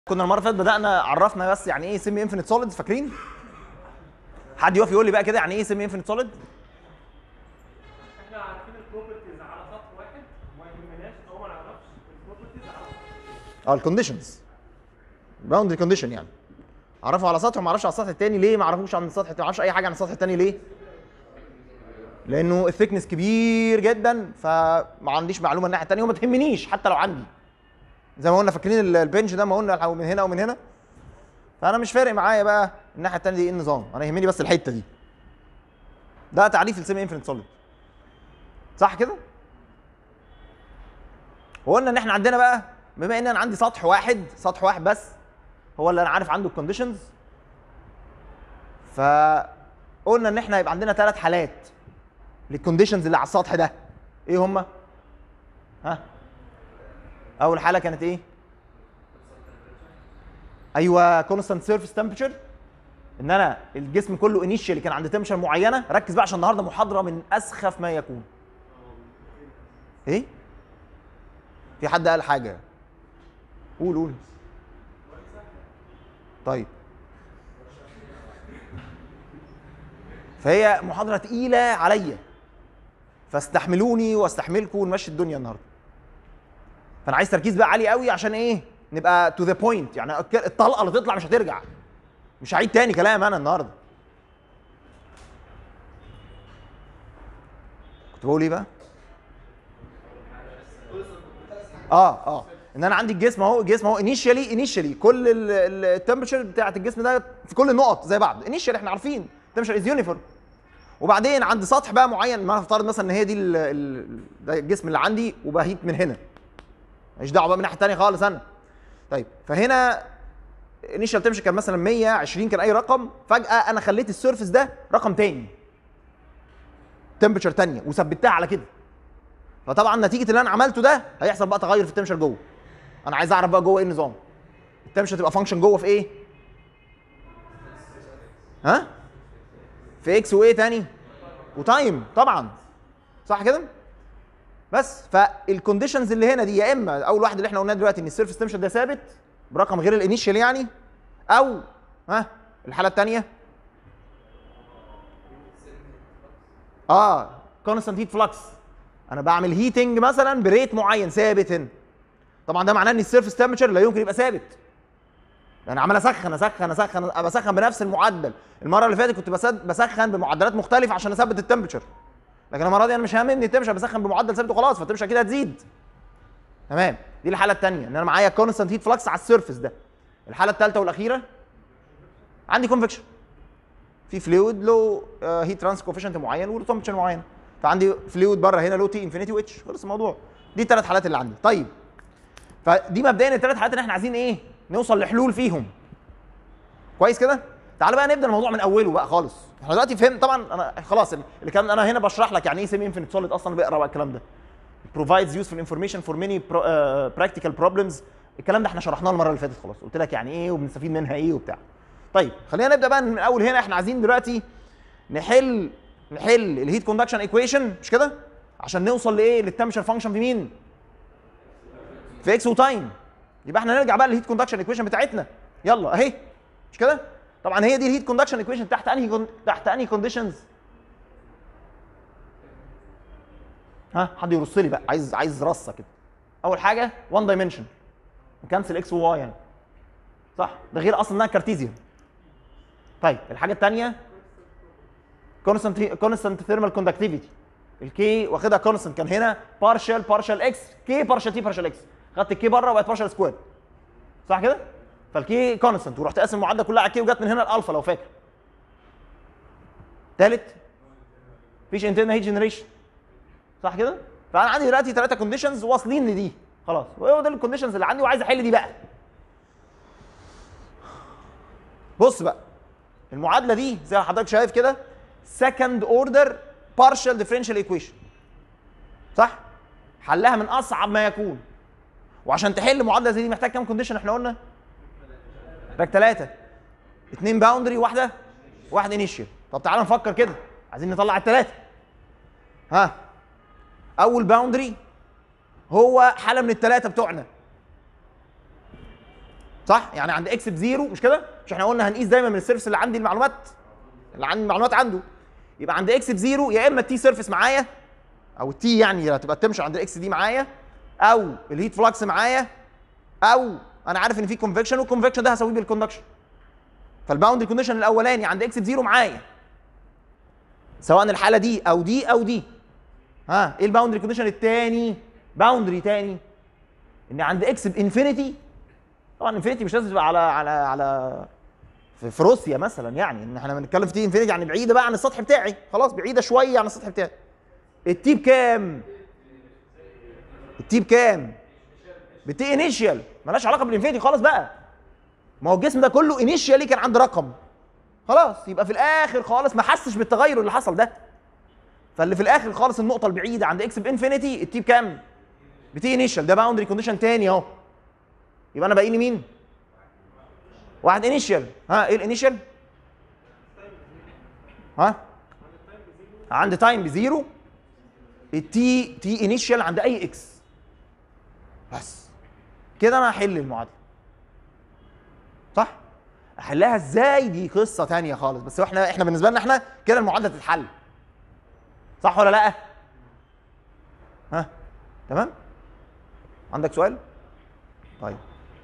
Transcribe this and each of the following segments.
كنا المره اللي فاتت بدانا عرفنا بس يعني ايه سيمي انفينيت سوليدز فاكرين حد يقف يقول لي بقى كده يعني ايه سيمي انفينيت سوليد احنا عارفين البروبرتيز على سطح واحد وما يهمناش او ما نعرفش البروبرتيز على سطح اه الكونديشنز باوندري كونديشن يعني اعرفه على سطح وما اعرفش على السطح الثاني ليه ما اعرفوش عن السطح ما اعرفش اي حاجه عن السطح الثاني ليه لانه الثيكنس كبير جدا فما عنديش معلومه الناحيه الثانيه وما تهمنيش حتى لو عندي زي ما قلنا فاكرين ال- البنش ده ما قلنا أو من هنا ومن هنا فانا مش فارق معايا بقى الناحيه الثانيه دي ايه النظام انا يهمني بس الحته دي ده تعريف السيمي انفينيت سوليد صح كده وقلنا ان احنا عندنا بقى بما ان انا عندي سطح واحد سطح واحد بس هو اللي انا عارف عنده الكونديشنز فقلنا ان احنا يبقى عندنا ثلاث حالات للكونديشنز اللي على السطح ده ايه هما ها اول حاله كانت ايه ايوه كونستانت سيرفيس تمبرتشر ان انا الجسم كله انيشيالي كان عند تمشر معينه ركز بقى عشان النهارده محاضره من اسخف ما يكون ايه في حد قال حاجه قول قول طيب فهي محاضره تقيله عليا فاستحملوني واستحملكم ونمشي الدنيا النهارده فانا عايز تركيز بقى عالي قوي عشان ايه نبقى تو ذا بوينت يعني الطلقه اللي تطلع مش هترجع مش هعيد تاني كلام انا النهارده كنت بقول ايه بقى اه اه ان انا عندي الجسم اهو الجسم اهو انيشيالي انيشيالي كل التمبرتشر بتاعت الجسم ده في كل النقط زي بعض انيشيالي احنا عارفين التمبرتشر از يونيفورم وبعدين عند سطح بقى معين ما افترض مثلا ان هي دي ال ال ده الجسم اللي عندي وبهيت من هنا ماليش دعوه بقى من الناحيه الثانيه خالص انا طيب فهنا انيشال تمشي كان مثلا 120 كان اي رقم فجاه انا خليت السيرفس ده رقم تاني تمبرتشر تانية وثبتها على كده فطبعا نتيجه اللي انا عملته ده هيحصل بقى تغير في التمشر جوه انا عايز اعرف بقى جوه ايه النظام التمشر تبقى فانكشن جوه في ايه ها في اكس وايه تاني وتايم طبعا صح كده بس فالكونديشنز اللي هنا دي يا اما اول واحد اللي احنا قلناه دلوقتي ان السيرفس تمشر ده ثابت برقم غير الانيشال يعني او ها الحاله الثانيه اه كونستانت هيت فلكس انا بعمل هيتنج مثلا بريت معين ثابت هنا طبعا ده معناه ان السيرفس تمبرتشر لا يمكن يبقى ثابت انا عمال اسخن اسخن اسخن بسخن بنفس المعدل المره اللي فاتت كنت بسد- بسخن بمعدلات مختلفه عشان اثبت التمبرتشر لكن المره دي انا مش هاممني التمشر بسخن بمعدل ثابت وخلاص فالتمشر كده هتزيد تمام دي الحاله الثانيه ان انا معايا كونستانت هيت فلكس على السيرفس ده الحاله الثالثه والاخيره عندي كونفكشن في فلويد له هيت ترانس كوفيشنت معين وله تمبرتشر معين فعندي فلويد بره هنا له تي انفينيتي واتش خلص الموضوع دي الثلاث حالات اللي عندي طيب فدي مبدئيا الثلاث حالات اللي احنا عايزين ايه نوصل لحلول فيهم كويس كده تعالى بقى نبدا الموضوع من اوله بقى خالص احنا دلوقتي فهمت طبعا انا خلاص اللي كان انا هنا بشرح لك يعني ايه سيمي انفينيت سوليد اصلا بقرا بقى الكلام ده provides useful information for many pro, uh, practical problems الكلام ده احنا شرحناه المره اللي فاتت خلاص قلت لك يعني ايه وبنستفيد منها ايه وبتاع طيب خلينا نبدا بقى من اول هنا احنا عايزين دلوقتي نحل نحل الهيت كوندكشن ايكويشن مش كده عشان نوصل لايه للتمشر فانكشن في مين في اكس وتايم يبقى احنا نرجع بقى للهيت كوندكشن ايكويشن بتاعتنا يلا اهي مش كده طبعا هي دي الهيت كوندكشن ايكويشن تحت انهي كون- تحت انهي كونديشنز ها حد يرص لي بقى عايز عايز رصه كده اول حاجه 1 دايمنشن نكنسل اكس وواي يعني صح ده غير اصلا انها كارتيزيان طيب الحاجه الثانيه كونستانت كونستانت ثيرمال كوندكتيفيتي الكي واخدها كونستانت كان هنا بارشال بارشال اكس كي بارشال تي بارشال اكس خدت الكي بره وبقت بارشال سكوير صح كده فالكي كونستانت ورحت قاسم المعادله كلها على الكي وجت من هنا الالفا لو فاكر ثالث مفيش انترنال هيت جنريشن صح كده فانا عندي دلوقتي ثلاثه كونديشنز واصلين لدي خلاص وهو ده الكونديشنز اللي عندي وعايز احل دي بقى بص بقى المعادله دي زي ما حضرتك شايف كده سكند اوردر بارشال ديفرنشال ايكويشن صح حلها من اصعب ما يكون وعشان تحل معادله زي دي محتاج كام كونديشن احنا قلنا محتاج ثلاثه اثنين باوندري واحده واحد انيشال طب تعالى نفكر كده عايزين نطلع الثلاثه ها اول باوندري هو حاله من الثلاثه بتوعنا صح يعني عند اكس بزيرو مش كده مش احنا قلنا هنقيس دايما من السيرفس اللي عندي المعلومات اللي عندي المعلومات عنده يبقى عند اكس بزيرو يا اما التي سيرفس معايا او التي يعني هتبقى التمشر عند الاكس دي معايا او الهيت فلكس معايا او انا عارف ان في كونفكشن والكونفكشن ده هساويه بالكوندكشن فالباوندري كونديشن الاولاني عند اكس بزيرو معايا سواء الحاله دي او دي او دي ها ايه الباوندري كونديشن الثاني باوندري تاني ان عند اكس بانفينيتي طبعا انفينيتي مش لازم تبقى على على على في, في روسيا مثلا يعني ان احنا بنتكلم في تي انفينيتي يعني بعيده بقى عن السطح بتاعي خلاص بعيده شويه عن السطح بتاعي التي بكام التي بكام بتي انيشيال مالهاش علاقه بالانفينيتي خالص بقى ما هو الجسم ده كله انيشيالي كان عنده رقم خلاص يبقى في الاخر خالص ما حسش بالتغير اللي حصل ده فاللي في الاخر خالص النقطه البعيده عند اكس بانفينيتي التي بكام بتي انيشال ده باوندري كونديشن تاني اهو يبقى انا باقي لي مين واحد انيشال ها ايه الانيشال ها عند تايم بزيرو التي تي انيشال عند اي اكس بس كده انا هحل المعادله صح احلها ازاي دي قصه تانية خالص بس احنا احنا بالنسبه لنا احنا كده المعادله تتحل صح ولا لا ها تمام عندك سؤال طيب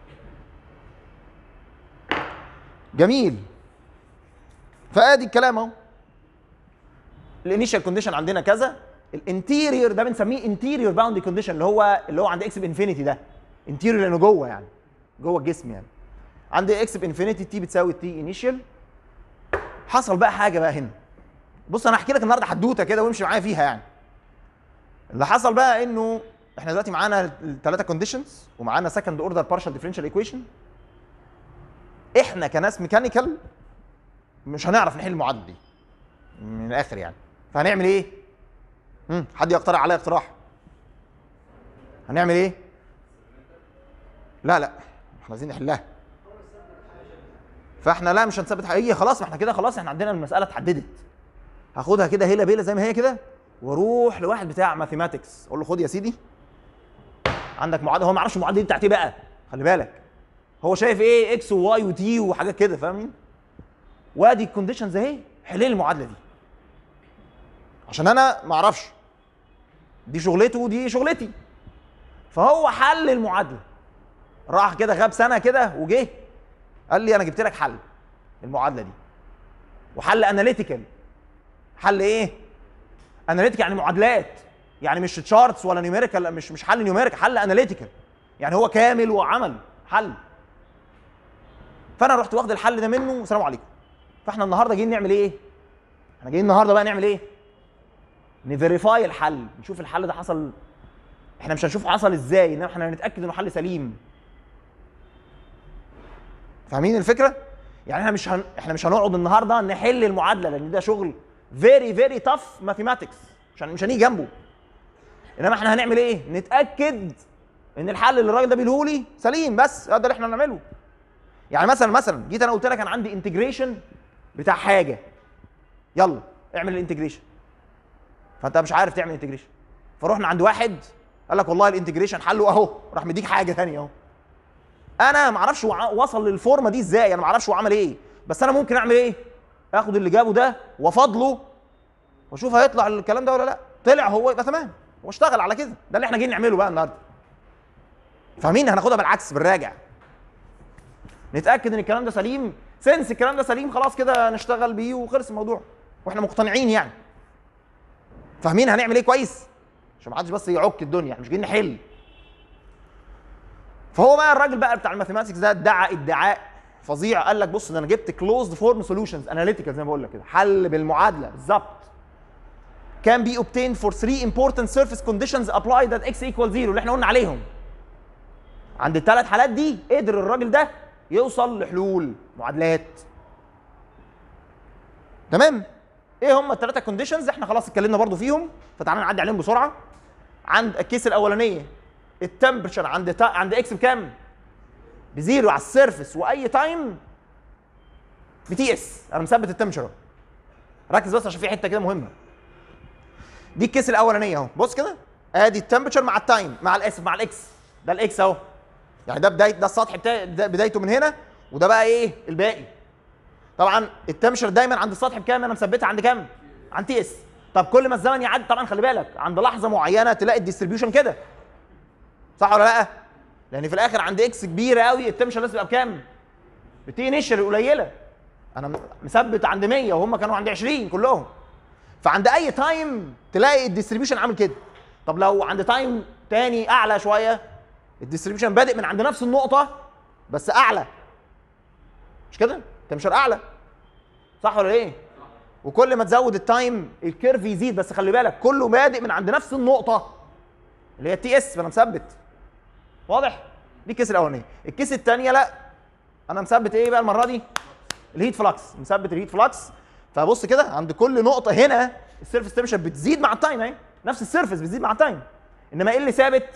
جميل فادي الكلام اهو الانيشال كونديشن عندنا كذا الانتيريور ده بنسميه انتيريور باوندري كونديشن اللي هو اللي هو عند اكس بانفينيتي ده انتيريور لانه جوه يعني جوه الجسم يعني عند اكس بانفينيتي تي بتساوي تي انيشال حصل بقى حاجه بقى هنا بص انا هحكي لك النهارده حدوته كده وامشي معايا فيها يعني اللي حصل بقى انه احنا دلوقتي معانا الثلاثه كونديشنز ومعانا سكند اوردر بارشال ديفرنشال ايكويشن احنا كناس ميكانيكال مش هنعرف نحل المعادله دي من الاخر يعني فهنعمل ايه؟ مم. حد يقترح عليا اقتراح هنعمل ايه؟ لا لا احنا عايزين نحلها فاحنا لا مش هنثبت هي خلاص ما احنا كده خلاص احنا عندنا المساله اتحددت هاخدها كده هيلا بيلا زي ما هي كده واروح لواحد بتاع ماثيماتكس اقول له خد يا سيدي عندك معادله هو ما يعرفش المعادله دي بتاعت ايه بقى خلي بالك هو شايف ايه اكس وواي وتي وحاجات كده فاهمين وادي الكونديشنز اهي حل لي المعادله دي عشان انا ما اعرفش دي شغلته ودي شغلتي فهو حل المعادله راح كده غاب سنه كده وجه قال لي انا جبت لك حل المعادله دي وحل اناليتيكال حل ايه اناليتيكال يعني معادلات يعني مش تشارتس ولا نيوميريكال مش مش حل نيوميريكال حل اناليتيكال يعني هو كامل وعمل حل فانا رحت واخد الحل ده منه والسلام عليكم فاحنا النهارده جايين نعمل ايه احنا جايين النهارده بقى نعمل ايه نفيريفاي الحل نشوف الحل ده حصل احنا مش هنشوف حصل ازاي انما احنا هنتاكد انه حل سليم فاهمين الفكره يعني احنا مش هن... احنا مش هنقعد النهارده نحل المعادله لان ده شغل فيري فيري تاف ماثيماتكس مش هن... مش هنيجي جنبه انما احنا هنعمل ايه نتاكد ان الحل اللي الراجل ده بيقوله لي سليم بس ده اللي احنا هنعمله يعني مثلا مثلا جيت انا قلت لك انا عندي انتجريشن بتاع حاجه يلا اعمل الانتجريشن فانت مش عارف تعمل انتجريشن فروحنا عند واحد قال لك والله الانتجريشن حله اهو راح مديك حاجه ثانيه اهو انا ما اعرفش هو وصل للفورمه دي ازاي انا ما اعرفش هو عمل ايه بس انا ممكن اعمل ايه اخد اللي جابه ده وافضله واشوف هيطلع الكلام ده ولا لا طلع هو يبقى تمام هو اشتغل على كده ده اللي احنا جايين نعمله بقى النهارده فاهمين هناخدها بالعكس بالراجع نتاكد ان الكلام ده سليم سنس الكلام ده سليم خلاص كده نشتغل بيه وخلص الموضوع واحنا مقتنعين يعني فاهمين هنعمل ايه كويس عشان ما حدش بس يعك الدنيا احنا مش جايين نحل فهو بقى الراجل بقى بتاع الماثيماتكس ده ادعى ادعاء فظيع قال لك بص ده انا جبت كلوزد فورم سوليوشنز اناليتيكال زي ما بقول لك كده حل بالمعادله بالظبط can be obtained for three important surface conditions applied at x equal 0 اللي احنا قلنا عليهم عند الثلاث حالات دي قدر الراجل ده يوصل لحلول معادلات تمام ايه هم الثلاثه كونديشنز احنا خلاص اتكلمنا برضو فيهم فتعالى نعدي عليهم بسرعه عند الكيس الاولانيه التمبرتشر عند تا... عند اكس بكام بزيرو على السيرفس واي تايم بتي اس انا مثبت التمبرتشر ركز بس عشان في حته كده مهمه دي الكيس الاولانيه اهو بص كده ادي التمبرتشر مع التايم مع الاسف مع الاكس ده الاكس اهو يعني ده بدايه ده السطح بتاعي ده بدايته من هنا وده بقى ايه الباقي طبعا التمشر دايما عند السطح بكام انا مثبتها عند كام عند تي اس طب كل ما الزمن يعدي طبعا خلي بالك عند لحظه معينه تلاقي الديستريبيوشن كده صح ولا لا لان في الاخر عند اكس كبيره قوي التمشر لازم يبقى بكام بتي انيشال قليله انا مثبت عند 100 وهم كانوا عند 20 كلهم فعند اي تايم تلاقي الديستريبيوشن عامل كده طب لو عند تايم تاني اعلى شويه الديستريبيوشن بادئ من عند نفس النقطه بس اعلى مش كده تمشر اعلى صح ولا ايه وكل ما تزود التايم الكيرف يزيد بس خلي بالك كله بادئ من عند نفس النقطه اللي هي التي اس فانا مثبت واضح دي الكيس الاولانيه الكيس الثانيه لا انا مثبت ايه بقى المره دي الهيت فلكس مثبت الهيت فلكس فبص كده عند كل نقطه هنا السيرفس تمشر بتزيد مع التايم اهي نفس السيرفس بتزيد مع التايم انما ايه اللي ثابت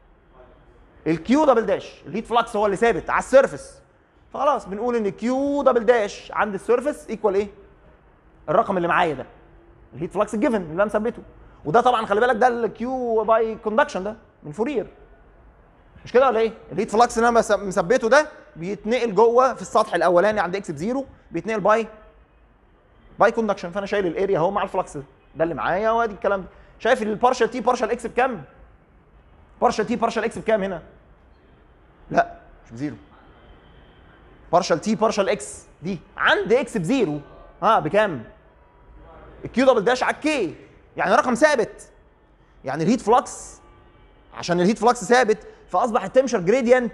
الكيو دبل داش الهيت فلكس هو اللي ثابت على السيرفس فخلاص بنقول ان كيو دبل داش عند السيرفس ايكوال ايه الرقم اللي معايا ده الهيت فلكس الجيفن اللي انا مثبته وده طبعا خلي بالك ده الكيو باي كوندكشن ده من فورير مش كده ولا ايه الهيت فلكس اللي انا مس- مثبته ده بيتنقل جوه في السطح الاولاني عند اكس بزيرو بيتنقل باي باي كوندكشن فانا شايل الاريا اهو مع الفلكس ده ده اللي معايا وادي الكلام ده شايف البارشال تي بارشال اكس بكام بارشال تي بارشال اكس بكام هنا لا مش بزيرو بارشال تي بارشال اكس دي عند اكس بزيرو ها بكام الكيو دبل داش على الكي يعني رقم ثابت يعني الهيت فلكس عشان الهيت فلكس ثابت فاصبح التمشر جريدينت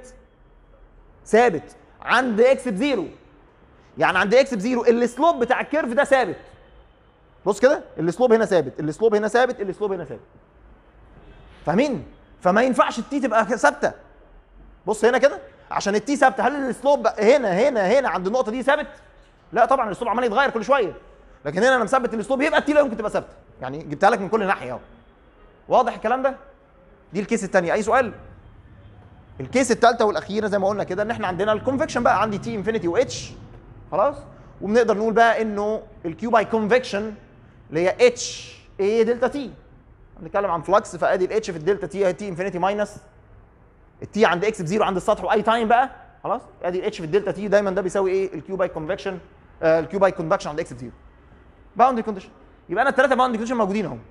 ثابت عند اكس بزيرو يعني عند اكس بزيرو السلوب بتاع الكيرف ده ثابت بص كده السلوب هنا ثابت السلوب هنا ثابت السلوب هنا ثابت فاهمين فما ينفعش التي تبقى ثابته بص هنا كده عشان التي ثابته هل السلوب هنا هنا هنا عند النقطه دي ثابت لا طبعا الاسلوب عمال يتغير كل شويه لكن هنا انا مثبت الاسلوب يبقى التي لا يمكن تبقى ثابته يعني جبتها لك من كل ناحيه اهو واضح الكلام ده دي الكيس الثانيه اي سؤال الكيس الثالثه والاخيره زي ما قلنا كده ان احنا عندنا الكونفكشن بقى عندي تي انفينيتي واتش خلاص وبنقدر نقول بقى انه الكيو باي كونفكشن اللي هي اتش اي دلتا تي بنتكلم عن فلكس فادي الاتش في الدلتا تي هي تي انفينيتي ماينس التي عند اكس بزيرو عند السطح واي تايم بقى خلاص ادي الاتش في الدلتا تي دايما ده بيساوي ايه الكيو باي كونفكشن الكيو باي كوندكشن عند اكس بزيرو باوندري كونديشن يبقى انا الثلاثه باوندري كونديشن موجودين اهو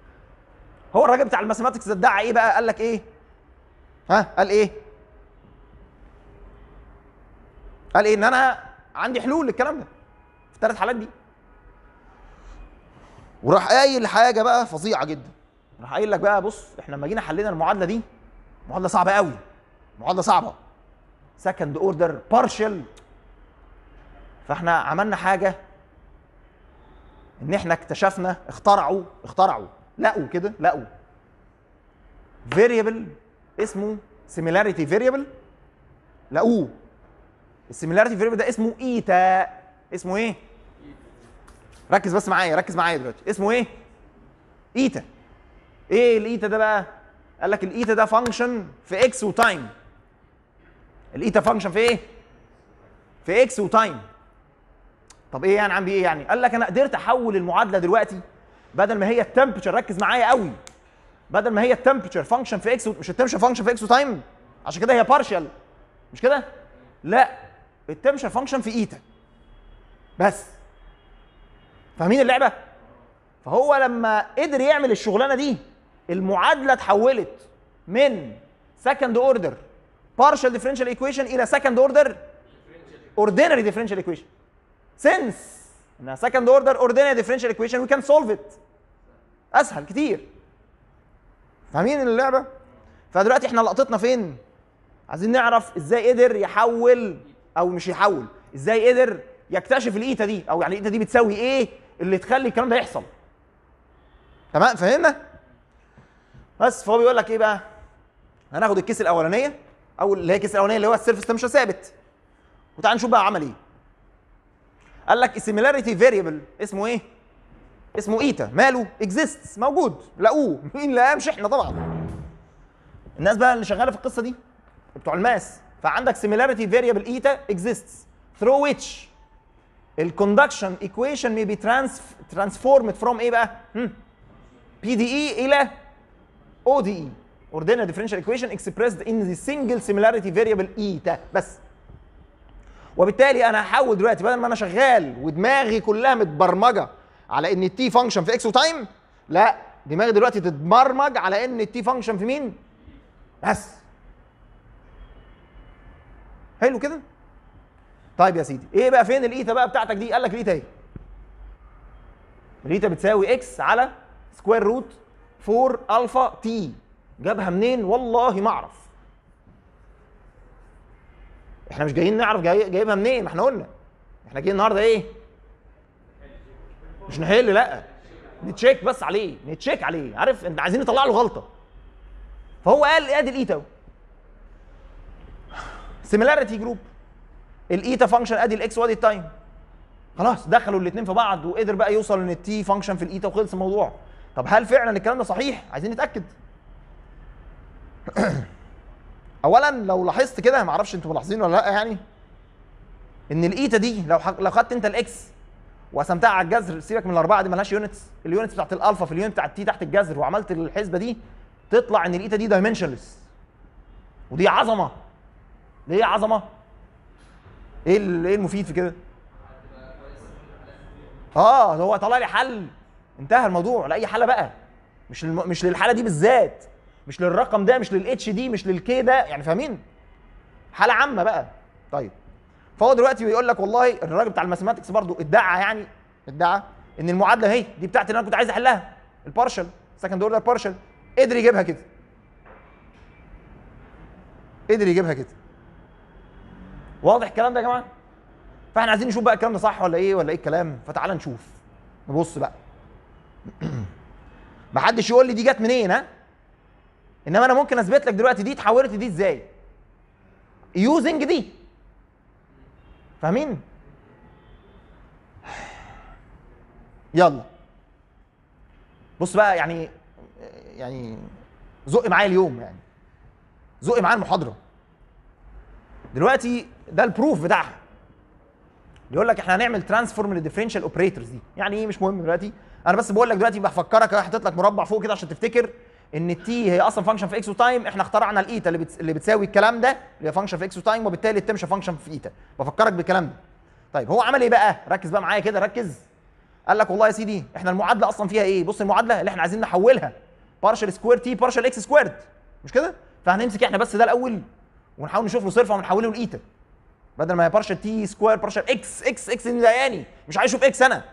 هو الراجل بتاع الماثيماتكس ده ادعى ايه بقى قال لك ايه ها قال ايه قال ايه ان انا عندي حلول للكلام ده في الثلاث حالات دي وراح قايل حاجه بقى فظيعه جدا راح قايل لك بقى بص احنا لما جينا حلينا المعادله دي معادله صعبه قوي معادله صعبه سكند اوردر بارشل فاحنا عملنا حاجه ان احنا اكتشفنا اخترعوا اخترعوا لقوا كده لقوا فاريبل اسمه سيميلاريتي فاريبل لقوه السيميلاريتي فاريبل ده اسمه ايتا اسمه ايه ركز بس معايا ركز معايا دلوقتي اسمه ايه ايتا ايه الايتا ده بقى قال لك الايتا ده فانكشن في اكس وتايم الايتا فانكشن في ايه في اكس وتايم طب ايه يعني عم بيه ايه يعني قال لك انا قدرت احول المعادله دلوقتي بدل ما هي التمبرتشر ركز معايا قوي بدل ما هي التمبرتشر فانكشن في اكس مش التمبرتشر فانكشن في اكس وتايم عشان كده هي بارشال مش كده لا التمبرتشر فانكشن في ايتا بس فاهمين اللعبه فهو لما قدر يعمل الشغلانه دي المعادله اتحولت من سكند اوردر partial differential equation الى second order ordinary differential equation since انها second order ordinary differential equation we can solve it اسهل كتير فاهمين اللعبه فدلوقتي احنا لقطتنا فين عايزين نعرف ازاي قدر يحول او مش يحول ازاي قدر يكتشف الايتا دي او يعني الايتا دي بتساوي ايه اللي تخلي الكلام ده يحصل تمام فهمنا بس فهو بيقول لك ايه بقى هناخد الكيس الاولانيه او اللي هي الكيس الاولانيه اللي هو السيرفس تمشي ثابت وتعال نشوف بقى عمل ايه قال لك السيميلاريتي فاريبل اسمه ايه اسمه ايتا ماله اكزيستس موجود لقوه مين لقاه مش احنا طبعا الناس بقى اللي شغاله في القصه دي بتوع الماس فعندك similarity variable eta exists through which الكوندكشن equation may be trans transformed from ايه بقى؟ هم؟ PDE الى ODE ordinary differential equation expressed in the single similarity variable ايتا بس وبالتالي انا هحول دلوقتي بدل ما انا شغال ودماغي كلها متبرمجه على ان التي فانكشن في اكس وتايم لا دماغي دلوقتي تتبرمج على ان التي فانكشن في مين بس حلو كده طيب يا سيدي ايه بقى فين الايتا بقى بتاعتك دي قال لك الايتا ايه الايتا بتساوي اكس على سكوير روت 4 الفا تي جابها منين والله ما اعرف احنا مش جايين نعرف جاي جايبها منين ما احنا قلنا احنا جايين النهارده ايه مش نحل لا نتشيك بس عليه نتشيك عليه عارف انت عايزين نطلع له غلطه فهو قال ادي الايتا اهو سيميلاريتي جروب الايتا فانكشن ادي الاكس وادي التايم خلاص دخلوا الاثنين في بعض وقدر بقى يوصل ان التي فانكشن في الايتا وخلص الموضوع طب هل فعلا الكلام ده صحيح عايزين نتاكد اولا لو لاحظت كده ما اعرفش انتوا ملاحظين ولا لا يعني ان الايتا دي لو حق... لو خدت انت الاكس وقسمتها على الجذر سيبك من الاربعه دي ملهاش يونتس اليونتس بتاعت الالفا في اليونت بتاعت التي تحت الجذر وعملت الحسبه دي تطلع ان الايتا دي دايمنشنلس ودي عظمه ليه عظمه ايه ال- ايه المفيد في كده اه ده هو طلع لي حل انتهى الموضوع لاي حاله بقى مش للم... مش للحاله دي بالذات مش للرقم ده مش للاتش دي مش للكي ده يعني فاهمين حاله عامه بقى طيب فهو دلوقتي بيقول لك والله الراجل بتاع الماثيماتكس برضو ادعى يعني ادعى ان المعادله اهي دي بتاعتي اللي انا كنت عايز احلها البارشل سكند اوردر بارشل قدر يجيبها كده قدر يجيبها كده واضح الكلام ده يا جماعه فاحنا عايزين نشوف بقى الكلام ده صح ولا ايه ولا ايه الكلام فتعالى نشوف نبص بقى محدش يقول لي دي جت منين ها انما انا ممكن اثبت لك دلوقتي دي اتحولت دي ازاي يوزنج دي فاهمين يلا بص بقى يعني يعني زق معايا اليوم يعني زق معايا المحاضره دلوقتي ده البروف بتاعها بيقول لك احنا هنعمل ترانسفورم للديفرنشال اوبريتورز دي يعني ايه مش مهم دلوقتي انا بس بقول لك دلوقتي بفكرك حاطط لك مربع فوق كده عشان تفتكر ان التي هي اصلا فانكشن في اكس وتايم احنا اخترعنا الايتا اللي, بتس... اللي بتساوي الكلام ده اللي هي فانكشن في اكس وتايم وبالتالي التمشى فانكشن في ايتا بفكرك بالكلام ده طيب هو عمل ايه بقى ركز بقى معايا كده ركز قال لك والله يا سيدي احنا المعادله اصلا فيها ايه بص المعادله اللي احنا عايزين نحولها بارشل سكوير تي بارشل اكس سكويرد مش كده فهنمسك احنا بس ده الاول ونحاول نشوف له صرفه ونحوله لايتا بدل ما هي بارشل تي سكوير بارشل اكس اكس اكس مضايقاني مش عايز اشوف اكس انا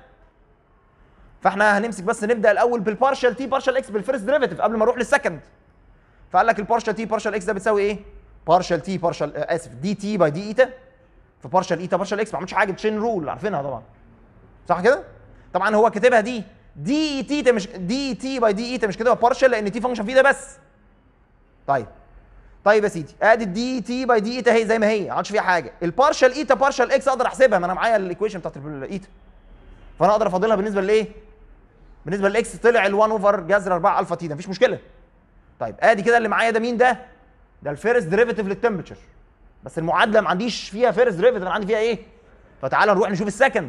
فاحنا هنمسك بس نبدا الاول بالبارشل تي بارشل اكس بالفيرست ديريفيتيف قبل ما اروح للسكند فقال لك البارشل تي بارشل اكس ده بتساوي ايه بارشل تي بارشل آه اسف دي تي باي دي ايتا في بارشل ايتا بارشل اكس ما عملتش حاجه تشين رول عارفينها طبعا صح كده طبعا هو كاتبها دي دي تي مش دي تي باي دي ايتا مش كاتبها بارشل لان تي فانكشن فيه ده بس طيب طيب يا سيدي ادي الدي تي باي دي ايتا هي زي ما هي ما عملتش فيها حاجه البارشل ايتا بارشل اكس اقدر احسبها ما انا معايا الايكويشن بتاعت الايتا فانا اقدر افاضلها بالنسبه لايه بالنسبه للاكس طلع ال1 اوفر جذر 4 الفا تي ده مفيش مشكله طيب ادي كده اللي معايا ده مين ده ده الفيرست ديريفيتيف للتمبرتشر بس المعادله ما عنديش فيها فيرست ديريفيتيف انا عندي فيها ايه فتعالى نروح نشوف السكند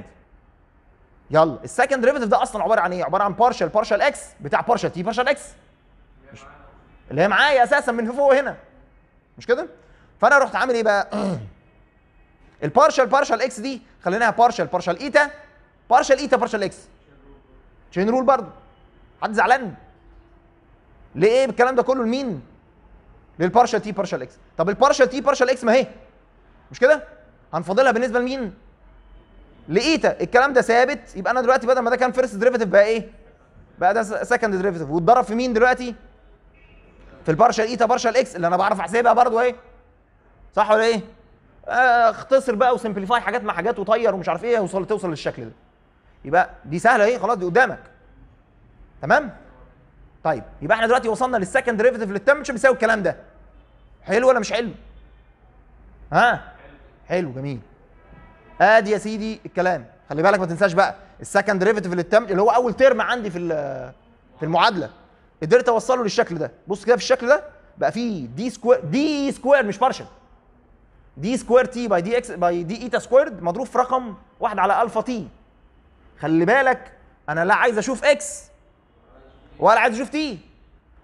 يلا السكند ديريفيتيف ده اصلا عباره عن ايه عباره عن بارشل بارشل اكس بتاع بارشل تي بارشل اكس اللي هي معايا اساسا من فوق هنا مش كده فانا رحت عامل ايه بقى البارشل بارشل اكس دي خليناها بارشل بارشل ايتا بارشل ايتا بارشل اكس تشين رول برضه حد زعلان ليه ايه الكلام ده كله لمين للبارشل تي بارشل اكس طب البارشل تي بارشل اكس ما هي مش كده هنفاضلها بالنسبه لمين لايتا الكلام ده ثابت يبقى انا دلوقتي بدل ما ده كان فيرست ديريفيتيف بقى ايه بقى ده سكند ديريفيتيف واتضرب في مين دلوقتي في البارشل ايتا بارشل اكس اللي انا بعرف احسبها برضه ايه صح ولا ايه آه، اختصر بقى وسمبليفاي حاجات مع حاجات وطير ومش عارف ايه وصل توصل للشكل ده يبقى دي سهله ايه خلاص دي قدامك تمام طيب يبقى احنا دلوقتي وصلنا للسكند ديريفيتيف للتمبرتشر بيساوي الكلام ده حلو ولا مش حلو ها حلو جميل ادي يا سيدي الكلام خلي بالك ما تنساش بقى السكند ديريفيتيف للتمبرتشر اللي هو اول ترم عندي في ال- في المعادله قدرت اوصله للشكل ده بص كده في الشكل ده بقى فيه دي سكوير دي سكوير مش بارشل دي سكوير تي باي دي اكس باي دي ايتا سكويرد مضروب في رقم واحد على الفا تي خلي بالك انا لا عايز اشوف اكس ولا عايز اشوف تي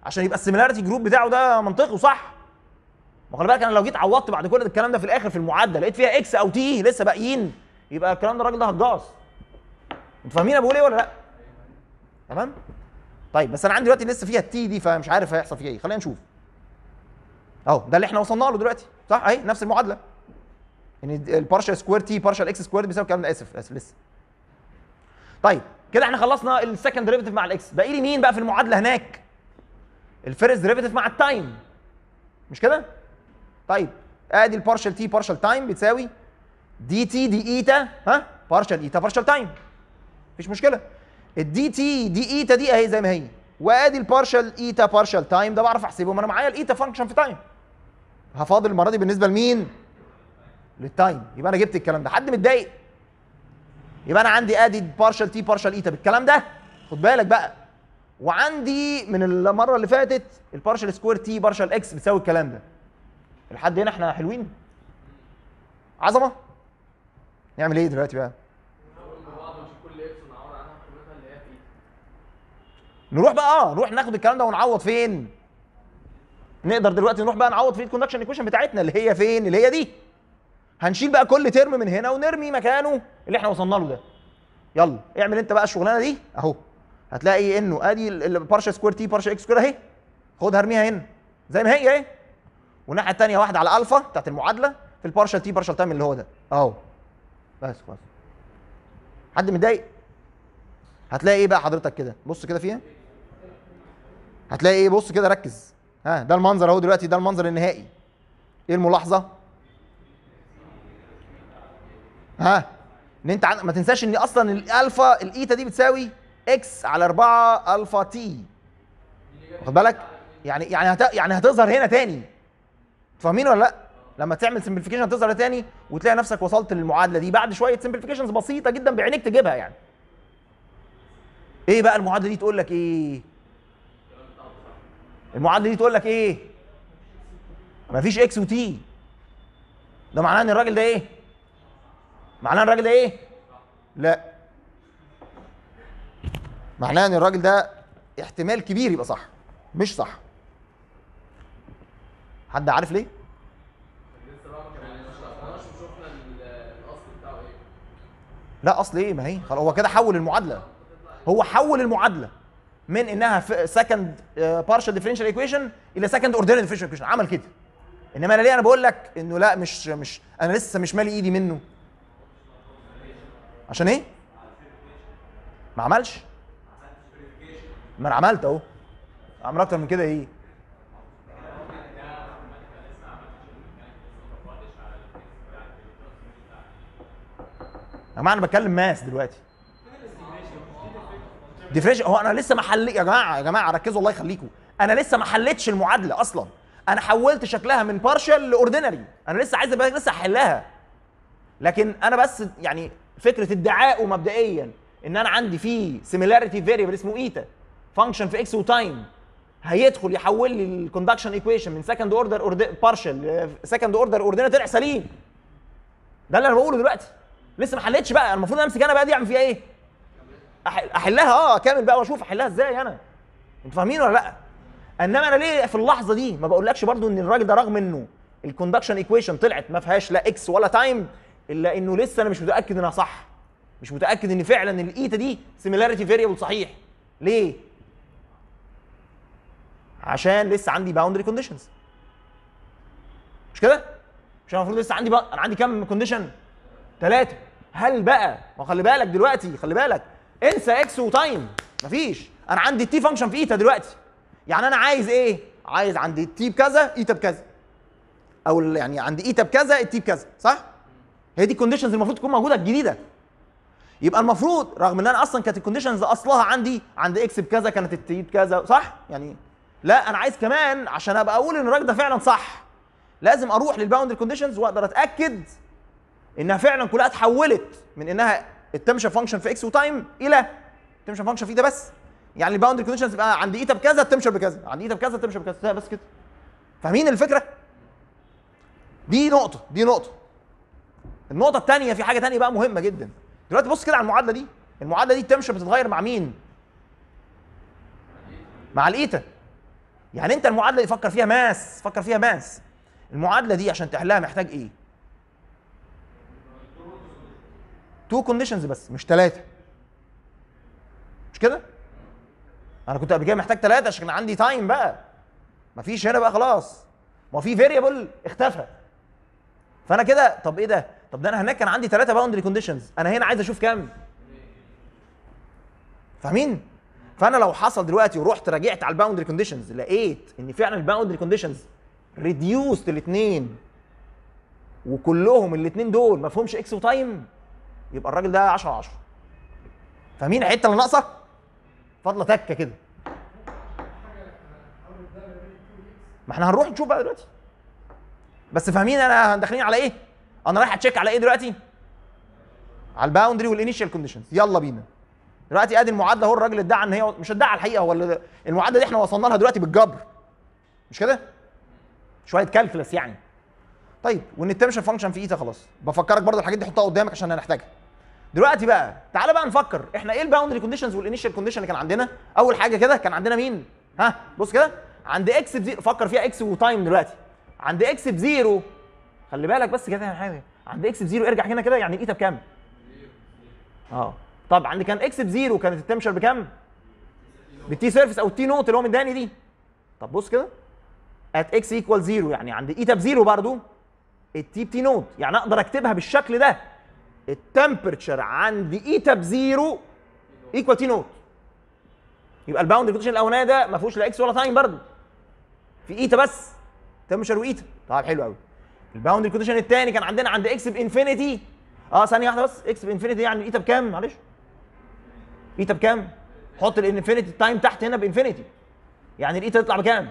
عشان يبقى السيميلاريتي جروب بتاعه ده منطقي وصح ما خلي بالك انا لو جيت عوضت بعد كل الكلام ده في الاخر في المعادله لقيت فيها اكس او تي لسه باقيين يبقى الكلام ده الراجل ده هجاص انتوا فاهمين انا بقول ايه ولا لا تمام طيب بس انا عندي دلوقتي لسه فيها التي دي فمش عارف هيحصل فيها ايه خلينا نشوف اهو ده اللي احنا وصلنا له دلوقتي صح اهي نفس المعادله ان البارشال سكوير تي بارشال اكس سكوير بيساوي الكلام ده اسف اسف لسه طيب كده احنا خلصنا السكند ديريفيتيف مع الاكس باقي لي مين بقى في المعادله هناك الفيرست ديريفيتيف مع التايم مش كده طيب ادي البارشال تي بارشال تايم بتساوي دي تي دي ايتا ها بارشال ايتا بارشال تايم مفيش مشكله الدي تي دي ايتا دي اهي زي ما هي وادي البارشال ايتا بارشال تايم ده بعرف احسبه ما انا معايا الايتا فانكشن في تايم هفاضل المره دي بالنسبه لمين للتايم يبقى انا جبت الكلام ده حد متضايق يبقى انا عندي ادي بارشال تي بارشال ايتا بالكلام ده خد بالك بقى وعندي من المره اللي فاتت البارشال سكوير تي بارشال اكس بتساوي الكلام ده لحد هنا احنا حلوين عظمه نعمل ايه دلوقتي بقى بعض ونشوف كل اكس ونعوض عنها قيمتها اللي هي في نروح بقى اه نروح ناخد الكلام ده ونعوض فين نقدر دلوقتي نروح بقى نعوض في الكوندكشن ايكويشن بتاعتنا اللي هي فين اللي هي دي هنشيل بقى كل ترم من هنا ونرمي مكانه اللي احنا وصلنا له ده يلا اعمل انت بقى الشغلانه دي اهو هتلاقي انه ادي البارشا سكوير تي بارشا اكس سكوير اهي خدها ارميها هنا زي ما هي اهي والناحيه الثانيه واحده على الفا بتاعت المعادله في البارشال تي بارشال تايم اللي هو ده اهو بس خلاص حد متضايق هتلاقي ايه بقى حضرتك كده بص كده فيها هتلاقي ايه بص كده ركز ها ده المنظر اهو دلوقتي ده المنظر النهائي ايه الملاحظه ها ان انت عن... ما تنساش ان اصلا الالفا الايتا دي بتساوي اكس على 4 الفا تي واخد بالك يعني يعني هت... يعني هتظهر هنا تاني فاهمين ولا لا لما تعمل سمبليفيكيشن هتظهر تاني وتلاقي نفسك وصلت للمعادله دي بعد شويه سمبليفيكيشنز بسيطه جدا بعينيك تجيبها يعني ايه بقى المعادله دي تقول لك ايه المعادله دي تقول لك ايه مفيش اكس وتي ده معناه ان الراجل ده ايه معناه ان الراجل ده ايه لا معناه ان الراجل ده احتمال كبير يبقى صح مش صح حد عارف ليه لسه بقى ما كملناش شرحناش وشفنا ال- الاصل بتاعه ايه لا اصل ايه ما هي خلاص هو كده حول المعادله هو حول المعادله من انها سكند بارشال ديفرنشال ايكويشن الى سكند اوردينري ديفرنشال ايكويشن عمل كده انما انا ليه انا بقول لك انه لا مش مش انا لسه مش مالي ايدي منه عشان ايه ما عملش ما انا عملت اهو عمل اكتر من كده ايه يا جماعه انا بتكلم ماس دلوقتي ديفرنشال هو انا لسه ما حل يا جماعه يا جماعه ركزوا الله يخليكم انا لسه ما حلتش المعادله اصلا انا حولت شكلها من بارشال لاوردينري انا لسه عايز أبقى لسه احلها لكن انا بس يعني فكره ادعائه مبدئيا ان انا عندي فيه سيميلاريتي فاريبل اسمه ايتا فانكشن في اكس وتايم هيدخل يحول لي الكوندكشن ايكويشن من سكند اوردر بارشال سكند اوردر اوردينري طلع سليم ده اللي انا بقوله دلوقتي لسه ما حلتش بقى المفروض امسك انا بقى دي اعمل فيها ايه أح- احلها اه كامل بقى واشوف احلها ازاي انا انتوا فاهمين ولا لا انما انا ليه في اللحظه دي ما بقولكش برضو ان الراجل ده رغم انه الكوندكشن ايكويشن طلعت ما فيهاش لا اكس ولا تايم الا انه لسه انا مش متاكد انها صح مش متاكد ان فعلا الايتا دي سيميلاريتي فاريبل صحيح ليه عشان لسه عندي باوندري كونديشنز مش كده مش أنا المفروض لسه عندي بقى انا عندي كام كونديشن ثلاثة هل بقى ما خلي بالك دلوقتي خلي بالك انسى اكس وتايم مفيش انا عندي التي فانكشن في ايتا دلوقتي يعني انا عايز ايه عايز عندي التي بكذا ايتا بكذا او ال- يعني عندي ايتا بكذا التي بكذا صح هي دي الكونديشنز المفروض تكون موجوده الجديده يبقى المفروض رغم ان انا اصلا كانت الكونديشنز اصلها عندي عند اكس بكذا كانت التي بكذا صح يعني لا انا عايز كمان عشان ابقى اقول ان الراجل ده فعلا صح لازم اروح للباوندري كونديشنز واقدر اتاكد انها فعلا كلها اتحولت من انها التمشى فانكشن في اكس وتايم الى التمشى فانكشن في ايتا بس يعني الباوندري كونديشنز يبقى عندي ايتا بكذا التمشى بكذا عندي ايتا بكذا التمشى بكذا ده بس كده فاهمين الفكره دي نقطه دي نقطه النقطه الثانيه في حاجه ثانيه بقى مهمه جدا دلوقتي بص كده على المعادله دي المعادله دي التمشى بتتغير مع مين مع الايتا يعني انت المعادله دي فكر فيها ماس فكر فيها ماس المعادله دي عشان تحلها محتاج ايه تو كونديشنز بس مش ثلاثه مش كده انا كنت قبل كده محتاج ثلاثه عشان كان عندي تايم بقى مفيش هنا بقى خلاص ما في فيريبل اختفى فانا كده طب ايه ده طب ده انا هناك كان عندي ثلاثه باوندري كونديشنز انا هنا عايز اشوف كام فاهمين فانا لو حصل دلوقتي ورحت راجعت على الباوندري كونديشنز لقيت ان فعلا الباوندري كونديشنز ريديوست الاثنين وكلهم الاثنين دول ما فيهمش اكس وتايم يبقى الراجل ده 10 على 10 فاهمين الحته اللي ناقصه فاضله تكه كده ما احنا هنروح نشوف بقى دلوقتي بس فاهمين انا داخلين على ايه انا رايح اتشيك على ايه دلوقتي على الباوندري والانيشال كونديشنز يلا بينا دلوقتي ادي المعادله اهو الراجل ادعى ان هي مش ادعى الحقيقه هو اللي- المعادله دي احنا وصلنا لها دلوقتي بالجبر مش كده شويه كالكلس يعني طيب وان التنشن فانكشن في ايتا خلاص بفكرك برضو الحاجات دي حطها قدامك عشان هنحتاجها دلوقتي بقى تعالى بقى نفكر احنا ايه الباوندري كونديشنز والانيشال كونديشن اللي كان عندنا اول حاجه كده كان عندنا مين ها بص كده عند اكس بزيرو فكر فيها اكس وتايم دلوقتي عند اكس بزيرو خلي بالك بس كده يا حاجه عند اكس بزيرو ارجع هنا كده يعني الايتا بكام اه طب عند كان اكس بزيرو كانت التمشر بكام بالتي سيرفيس او التي نوت اللي هو مداني دي طب بص كده ات اكس ايكوال زيرو يعني عند ايتا بزيرو برضو التي بتي نوت يعني اقدر اكتبها بالشكل ده التمبرتشر عند ايتا بزيرو ايكوال تي نوت يبقى الباوند كونديشن الاولانيه ده ما فيهوش لا اكس ولا تايم برضو في ايتا بس تمبرتشر وايتا طب حلو قوي الباوند كونديشن الثاني كان عندنا عند اكس بانفينيتي اه ثانيه واحده بس اكس بانفينيتي يعني ايتا بكام معلش ايتا بكام حط الانفينيتي تايم تحت هنا بانفينيتي يعني الايتا تطلع بكام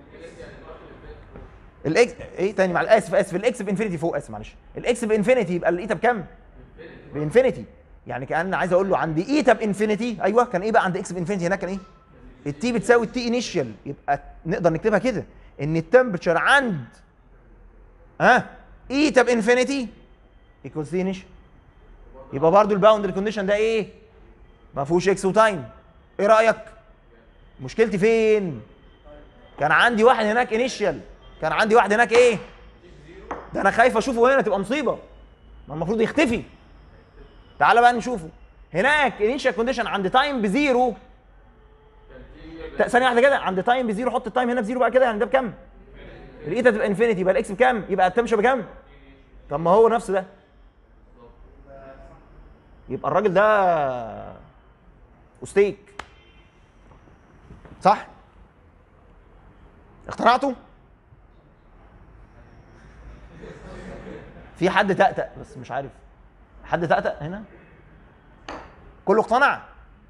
الاكس ايه تاني مع اسف اسف الاكس بانفينيتي فوق اسف معلش الاكس بانفينيتي يبقى الايتا بكام بانفينيتي يعني كان عايز اقول له عند ايتا بانفينيتي ايوه كان ايه بقى عند اكس بانفينيتي هناك كان ايه التي بتساوي التي انيشال يبقى نقدر نكتبها كده ان التمبرتشر عند ها ايتا بانفينيتي ايكوالز تي انيشال يبقى برضو الباوندري كونديشن ده ايه ما فيهوش اكس وتايم ايه رايك مشكلتي فين كان عندي واحد هناك انيشال كان عندي واحد هناك ايه ده انا خايف اشوفه هنا تبقى مصيبه ما المفروض يختفي تعال بقى نشوفه هناك انيشال كونديشن عند تايم بزيرو ت- ثانيه واحده كده عند تايم بزيرو حط التايم هنا بزيرو بقى كده يعني ده بكام الايتا تبقى انفينيتي يبقى الاكس بكام يبقى التمشى بكام طب ما هو نفس ده يبقى الراجل ده استيك صح اقتنعتوا في حد تأتأ بس مش عارف حد تأتأ هنا كله اقتنع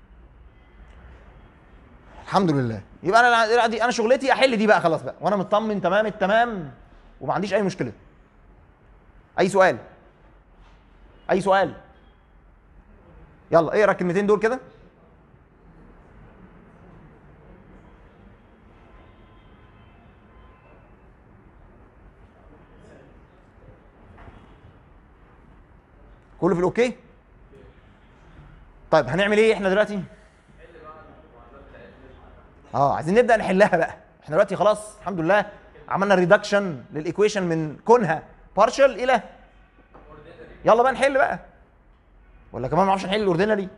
الحمد لله يبقى انا انا انا شغلتي احل دي بقى خلاص بقى وانا مطمن تمام التمام وما عنديش اي مشكله اي سؤال اي سؤال يلا اقرا الكلمتين دول كده كله في الاوكي طيب هنعمل ايه احنا دلوقتي اه عايزين نبدا نحلها بقى احنا دلوقتي خلاص الحمد لله عملنا ريدكشن للايكويشن من كونها بارشل الى يلا بقى نحل بقى ولا كمان ما نعرفش نحل الاوردينالي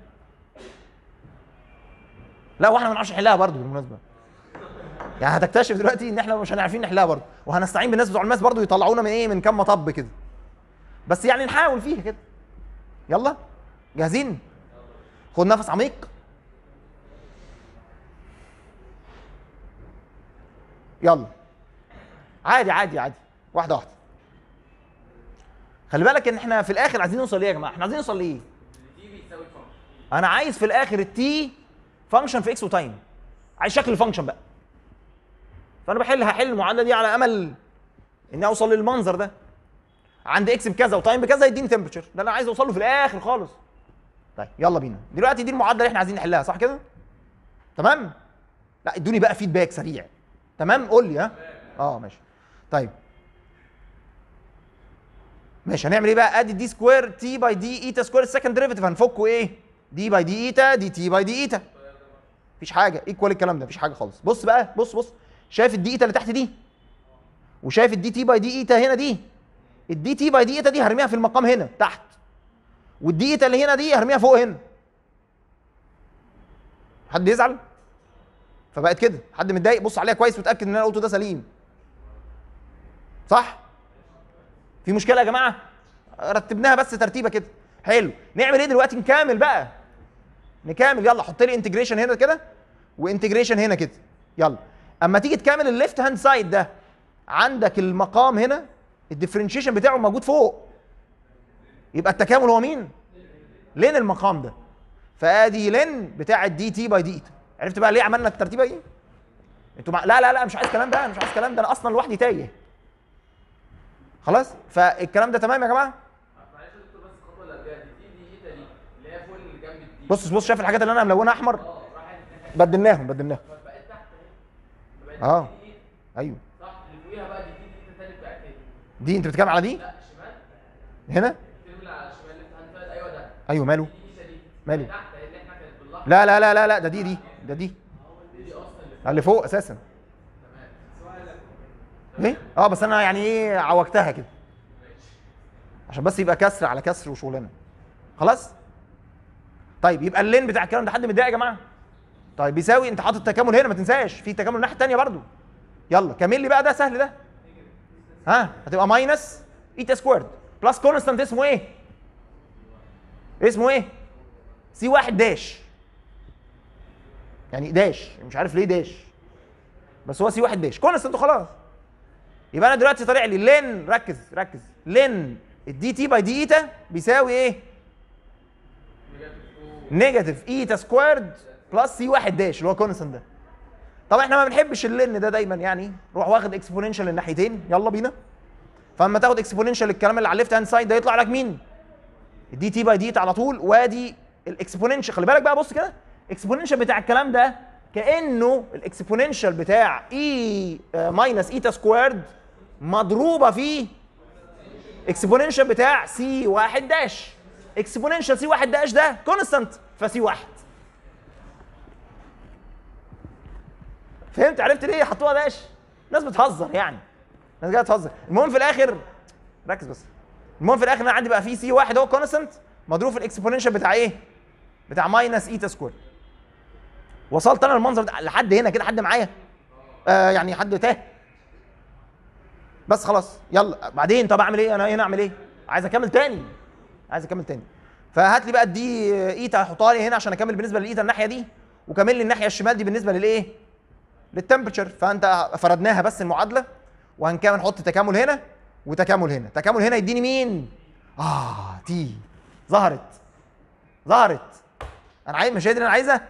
لا واحنا ما نعرفش نحلها برضه بالمناسبه يعني هتكتشف دلوقتي ان احنا مش هنعرفين نحلها برضه وهنستعين بالناس بتوع الماس برضه يطلعونا من ايه من كام مطب كده بس يعني نحاول فيها كده يلا جاهزين خد نفس عميق يلا عادي عادي عادي واحده واحده خلي بالك ان احنا في الاخر عايزين نوصل ليه يا جماعه احنا عايزين نوصل لايه دي بيساوي فانكشن انا عايز في الاخر التي فانكشن في اكس وتايم عايز شكل الفانكشن بقى فانا بحل هحل المعادله دي على امل اني اوصل للمنظر ده عند اكس بكذا وتايم بكذا يديني تمبرتشر ده انا عايز اوصل له في الاخر خالص طيب يلا بينا دلوقتي دي المعادله اللي احنا عايزين نحلها صح كده تمام لا ادوني بقى فيدباك سريع تمام قول لي ها اه ماشي طيب ماشي هنعمل ايه بقى ادي دي سكوير تي باي دي ايتا سكوير السكند ديريفيتيف هنفكه ايه دي باي دي ايتا دي تي باي دي ايتا مفيش حاجه ايكوال الكلام ده مفيش حاجه خالص بص بقى بص بص شايف الدي ايتا اللي تحت دي وشايف الدي تي باي دي ايتا هنا دي الدي تي باي دي ايتا دي هرميها في المقام هنا تحت والدي ايتا اللي هنا دي هرميها فوق هنا حد يزعل فبقت كده حد متضايق بص عليها كويس وتاكد ان انا قلته ده سليم صح في مشكله يا جماعه رتبناها بس ترتيبه كده حلو نعمل ايه دلوقتي نكمل بقى نكمل يلا حط لي انتجريشن هنا كده وانتجريشن هنا كده يلا اما تيجي تكمل الليفت هاند سايد ده عندك المقام هنا الديفرنشيشن بتاعه موجود فوق يبقى التكامل هو مين لين المقام ده فادي لين بتاع الدي تي باي دي ايتا عرفت بقى ليه عملنا الترتيبه دي انتوا مع... لا لا لا مش عايز الكلام ده انا مش عايز الكلام ده انا اصلا لوحدي تايه خلاص فالكلام ده تمام يا جماعه معلش يا دكتور بس الخطوه اللي قبلها دي دي دي ايتا دي اللي هي فوق اللي جنب الدي بص بص شايف الحاجات اللي انا ملونها احمر اه راحت الناحيه بدلناهم بدلناهم بقت تحت اهي بقت اه. دي دي ايتا ايوه صح اللي فوقيها بقى دي دي دي ايتا تاني بتاعت تاني دي انت بتتكلم على دي لا الشمال هنا الترم اللي على الشمال ليفت هاند سايد ايوه ده ايوه ماله دي ايتا دي ماله؟ تحت اللي احنا كانت بالاحمر لا لا لا لا لا ده دي دي ده دي دي دي اصلا اللي اللي فوق اساسا ايه اه بس انا يعني ايه عوجتها كده عشان بس يبقى كسر على كسر وشغلانه خلاص طيب يبقى اللين بتاع الكلام ده حد متضايق يا جماعه طيب بيساوي انت حاطط تكامل هنا ما تنساش في تكامل الناحيه الثانيه برضو يلا كمل لي بقى ده سهل ده ها هتبقى ماينس ايتا سكويرد بلس كونستانت اسمه ايه اسمه ايه سي واحد داش يعني داش مش عارف ليه داش بس هو سي واحد داش كونستانت وخلاص يبقى انا دلوقتي طالع لي لين ركز ركز لين الدي تي باي دي ايتا بيساوي ايه نيجاتيف ايتا سكويرد بلس سي واحد داش اللي هو كونستانت ده طبعا احنا ما بنحبش اللين ده دايما يعني روح واخد اكسبوننشال الناحيتين يلا بينا فاما تاخد اكسبوننشال الكلام اللي على الليفت هاند سايد ده يطلع لك مين الدي تي باي دي على طول وادي الاكسبوننشال خلي بالك بقى بص كده الاكسبوننشال بتاع الكلام ده كانه الاكسبوننشال بتاع اي ماينس ايتا سكويرد مضروبه في اكسبوننشال بتاع سي واحد داش اكسبوننشال سي واحد داش ده كونستانت فسي واحد فهمت عرفت ليه حطوها داش ناس بتهزر يعني ناس جايه تهزر المهم في الاخر ركز بس المهم في الاخر انا عندي بقى في سي واحد هو كونستانت مضروب في الاكسبوننشال بتاع ايه بتاع ماينس ايتا سكوير وصلت انا المنظر ده لحد هنا كده حد معايا آه يعني حد تاه بس خلاص يلا بعدين طب اعمل ايه انا هنا اعمل ايه عايز اكمل تاني عايز اكمل تاني فهات لي بقى دي ايتا حطها لي هنا عشان اكمل بالنسبه للايتا الناحيه دي وكمل لي الناحيه الشمال دي بالنسبه للايه للتمبرتشر فانت فردناها بس المعادله وهنكمل نحط تكامل هنا وتكامل هنا تكامل هنا يديني مين اه تي ظهرت ظهرت انا عايز مش هي دي اللي انا عايزها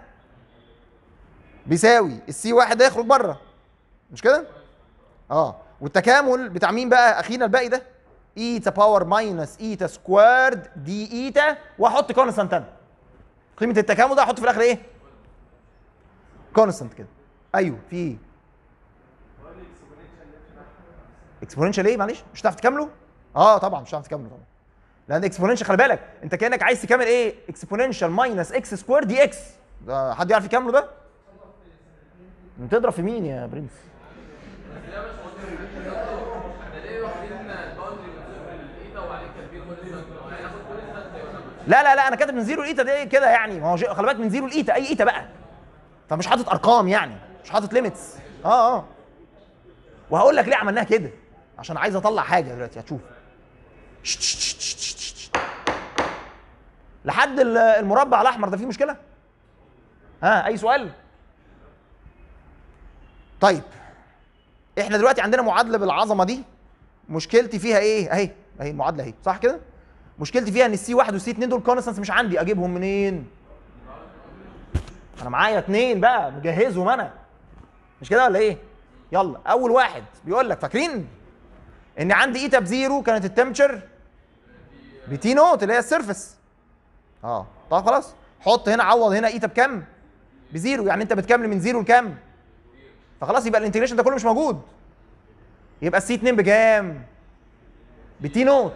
بيساوي السي واحد ده يخرج بره مش كده اه والتكامل بتاع مين بقى اخينا الباقي ده ايتا باور ماينس ايتا سكويرد دي ايتا واحط كونستانت انا قيمه التكامل ده احط في الاخر ايه كونستانت كده ايوه في ايه اكسبوننشال ايه معلش مش هتعرف تكمله اه طبعا مش هتعرف تكمله طبعا لان اكسبوننشال خلي بالك انت كانك عايز تكمل ايه اكسبوننشال ماينس اكس سكوير دي اكس ده حد يعرف يكمله ده تضرب في مين يا برنس احنا ليه واخدين الباوندري من صفر للايتا وبعدين كاتبين كونستانت هناخد كونستانت ولا لا لا لا انا كاتب من زيرو الايتا دي كده يعني ما هو شيء- خلي بالك من زيرو الايتا اي ايتا بقى فمش حاطط ارقام يعني مش حاطط ليميتس اه اه وهقول لك ليه عملناها كده عشان عايز اطلع حاجه دلوقتي هتشوف شت- شت- شت- شت- شت- شت. لحد ال- المربع الاحمر ده فيه مشكله ها اي سؤال طيب احنا دلوقتي عندنا معادله بالعظمه دي مشكلتي فيها ايه اهي اهي المعادله اهي صح كده مشكلتي فيها ان السي 1 والسي 2 دول كونستانس مش عندي اجيبهم منين انا معايا اتنين بقى مجهزهم انا مش كده ولا ايه يلا اول واحد بيقول لك فاكرين ان عندي ايتا بزيرو كانت التمبتشر بتي نوت اللي هي السيرفس اه طب خلاص حط هنا عوض هنا ايتا بكام بزيرو يعني انت بتكمل من زيرو لكام فخلاص يبقى الانتجريشن ده كله مش موجود يبقى السي 2 بكام بتي نوت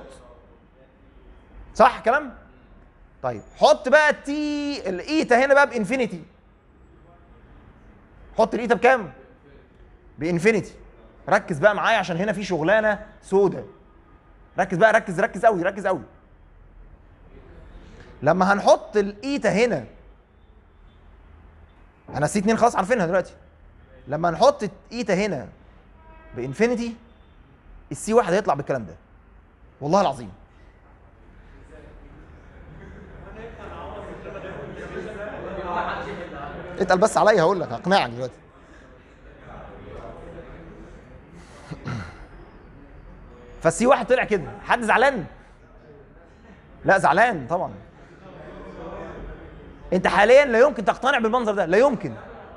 صح كلام طيب حط بقى التي الايتا هنا بقى بانفينيتي حط الايتا بكام بانفينيتي ركز بقى معايا عشان هنا في شغلانه سودة ركز بقى ركز ركز قوي ركز قوي لما هنحط الايتا هنا انا سي 2 خلاص عارفينها دلوقتي لما نحط ايتا هنا بانفينيتي السي واحد هيطلع بالكلام ده والله العظيم اتقل بس عليا هقول لك هقنعك دلوقتي فالسي واحد طلع كده حد زعلان لا زعلان طبعا انت حاليا لا يمكن تقتنع بالمنظر ده لا يمكن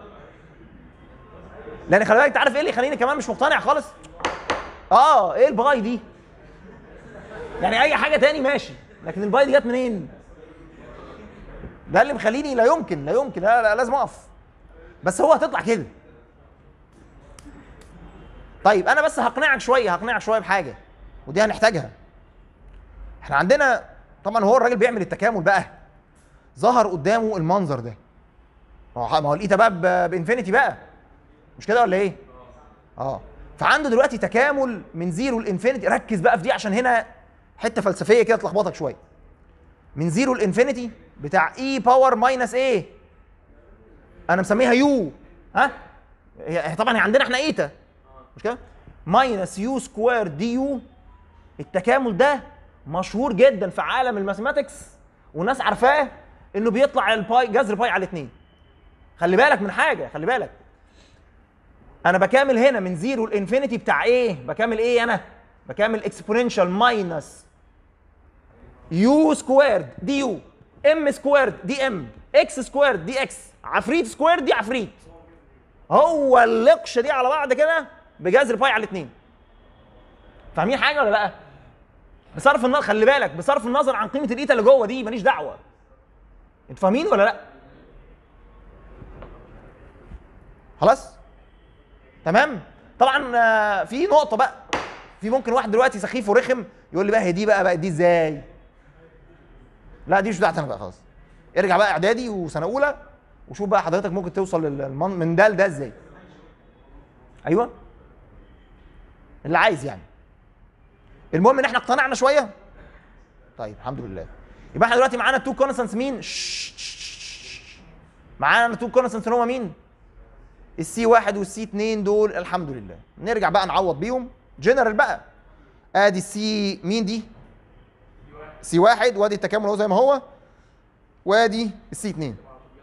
لان خلي بالك انت عارف ايه اللي يخليني كمان مش مقتنع خالص اه ايه الباي دي يعني اي حاجه تاني ماشي لكن الباي دي جت منين ده اللي مخليني لا يمكن لا يمكن لا, لا لازم اقف بس هو هتطلع كده طيب انا بس هقنعك شويه هقنعك شويه بحاجه ودي هنحتاجها احنا عندنا طبعا هو الراجل بيعمل التكامل بقى ظهر قدامه المنظر ده ما هو ما هو الايتا بقى ب- بانفينيتي بقى مش كده ولا ايه اه فعنده دلوقتي تكامل من زيرو لانفينيتي ركز بقى في دي عشان هنا حته فلسفيه كده تلخبطك شويه من زيرو لانفينيتي بتاع اي باور ماينس ايه انا مسميها يو ها هي هي طبعا هي عندنا احنا ايتا مش كده ماينس يو سكوير دي يو التكامل ده مشهور جدا في عالم الماثيماتكس والناس عارفاه انه بيطلع الباي جذر باي على الاثنين خلي بالك من حاجه خلي بالك انا بكامل هنا من زيرو لانفينيتي بتاع ايه بكامل ايه انا بكامل اكسبوننشال ماينس يو سكويرد دي يو ام سكويرد دي ام اكس سكويرد دي اكس عفريت سكويرد دي عفريت هو اللقشه دي على بعض كده بجذر باي على الاثنين فاهمين حاجه ولا لا بصرف النظر خلي بالك بصرف النظر عن قيمه الايتا اللي جوه دي ماليش دعوه انتوا فاهمين ولا لا خلاص تمام طبعا آه، في نقطه بقى في ممكن واحد دلوقتي سخيف ورخم يقول لي بقى هي دي بقى بقى دي ازاي لا دي مش بتاعتي انا بقى خلاص ارجع بقى اعدادي وسنه اولى وشوف بقى حضرتك ممكن توصل للمن... من ده لده ازاي ايوه اللي عايز يعني المهم ان احنا اقتنعنا شويه طيب الحمد لله يبقى احنا دلوقتي معانا تو كونستنس مين شش- شش- شش. معانا تو كونستنس اللي هما مين السي واحد والسي اتنين دول الحمد لله نرجع بقى نعوض بيهم جنرال بقى ادي السي مين دي سي واحد وادي التكامل اهو زي ما هو وادي السي اتنين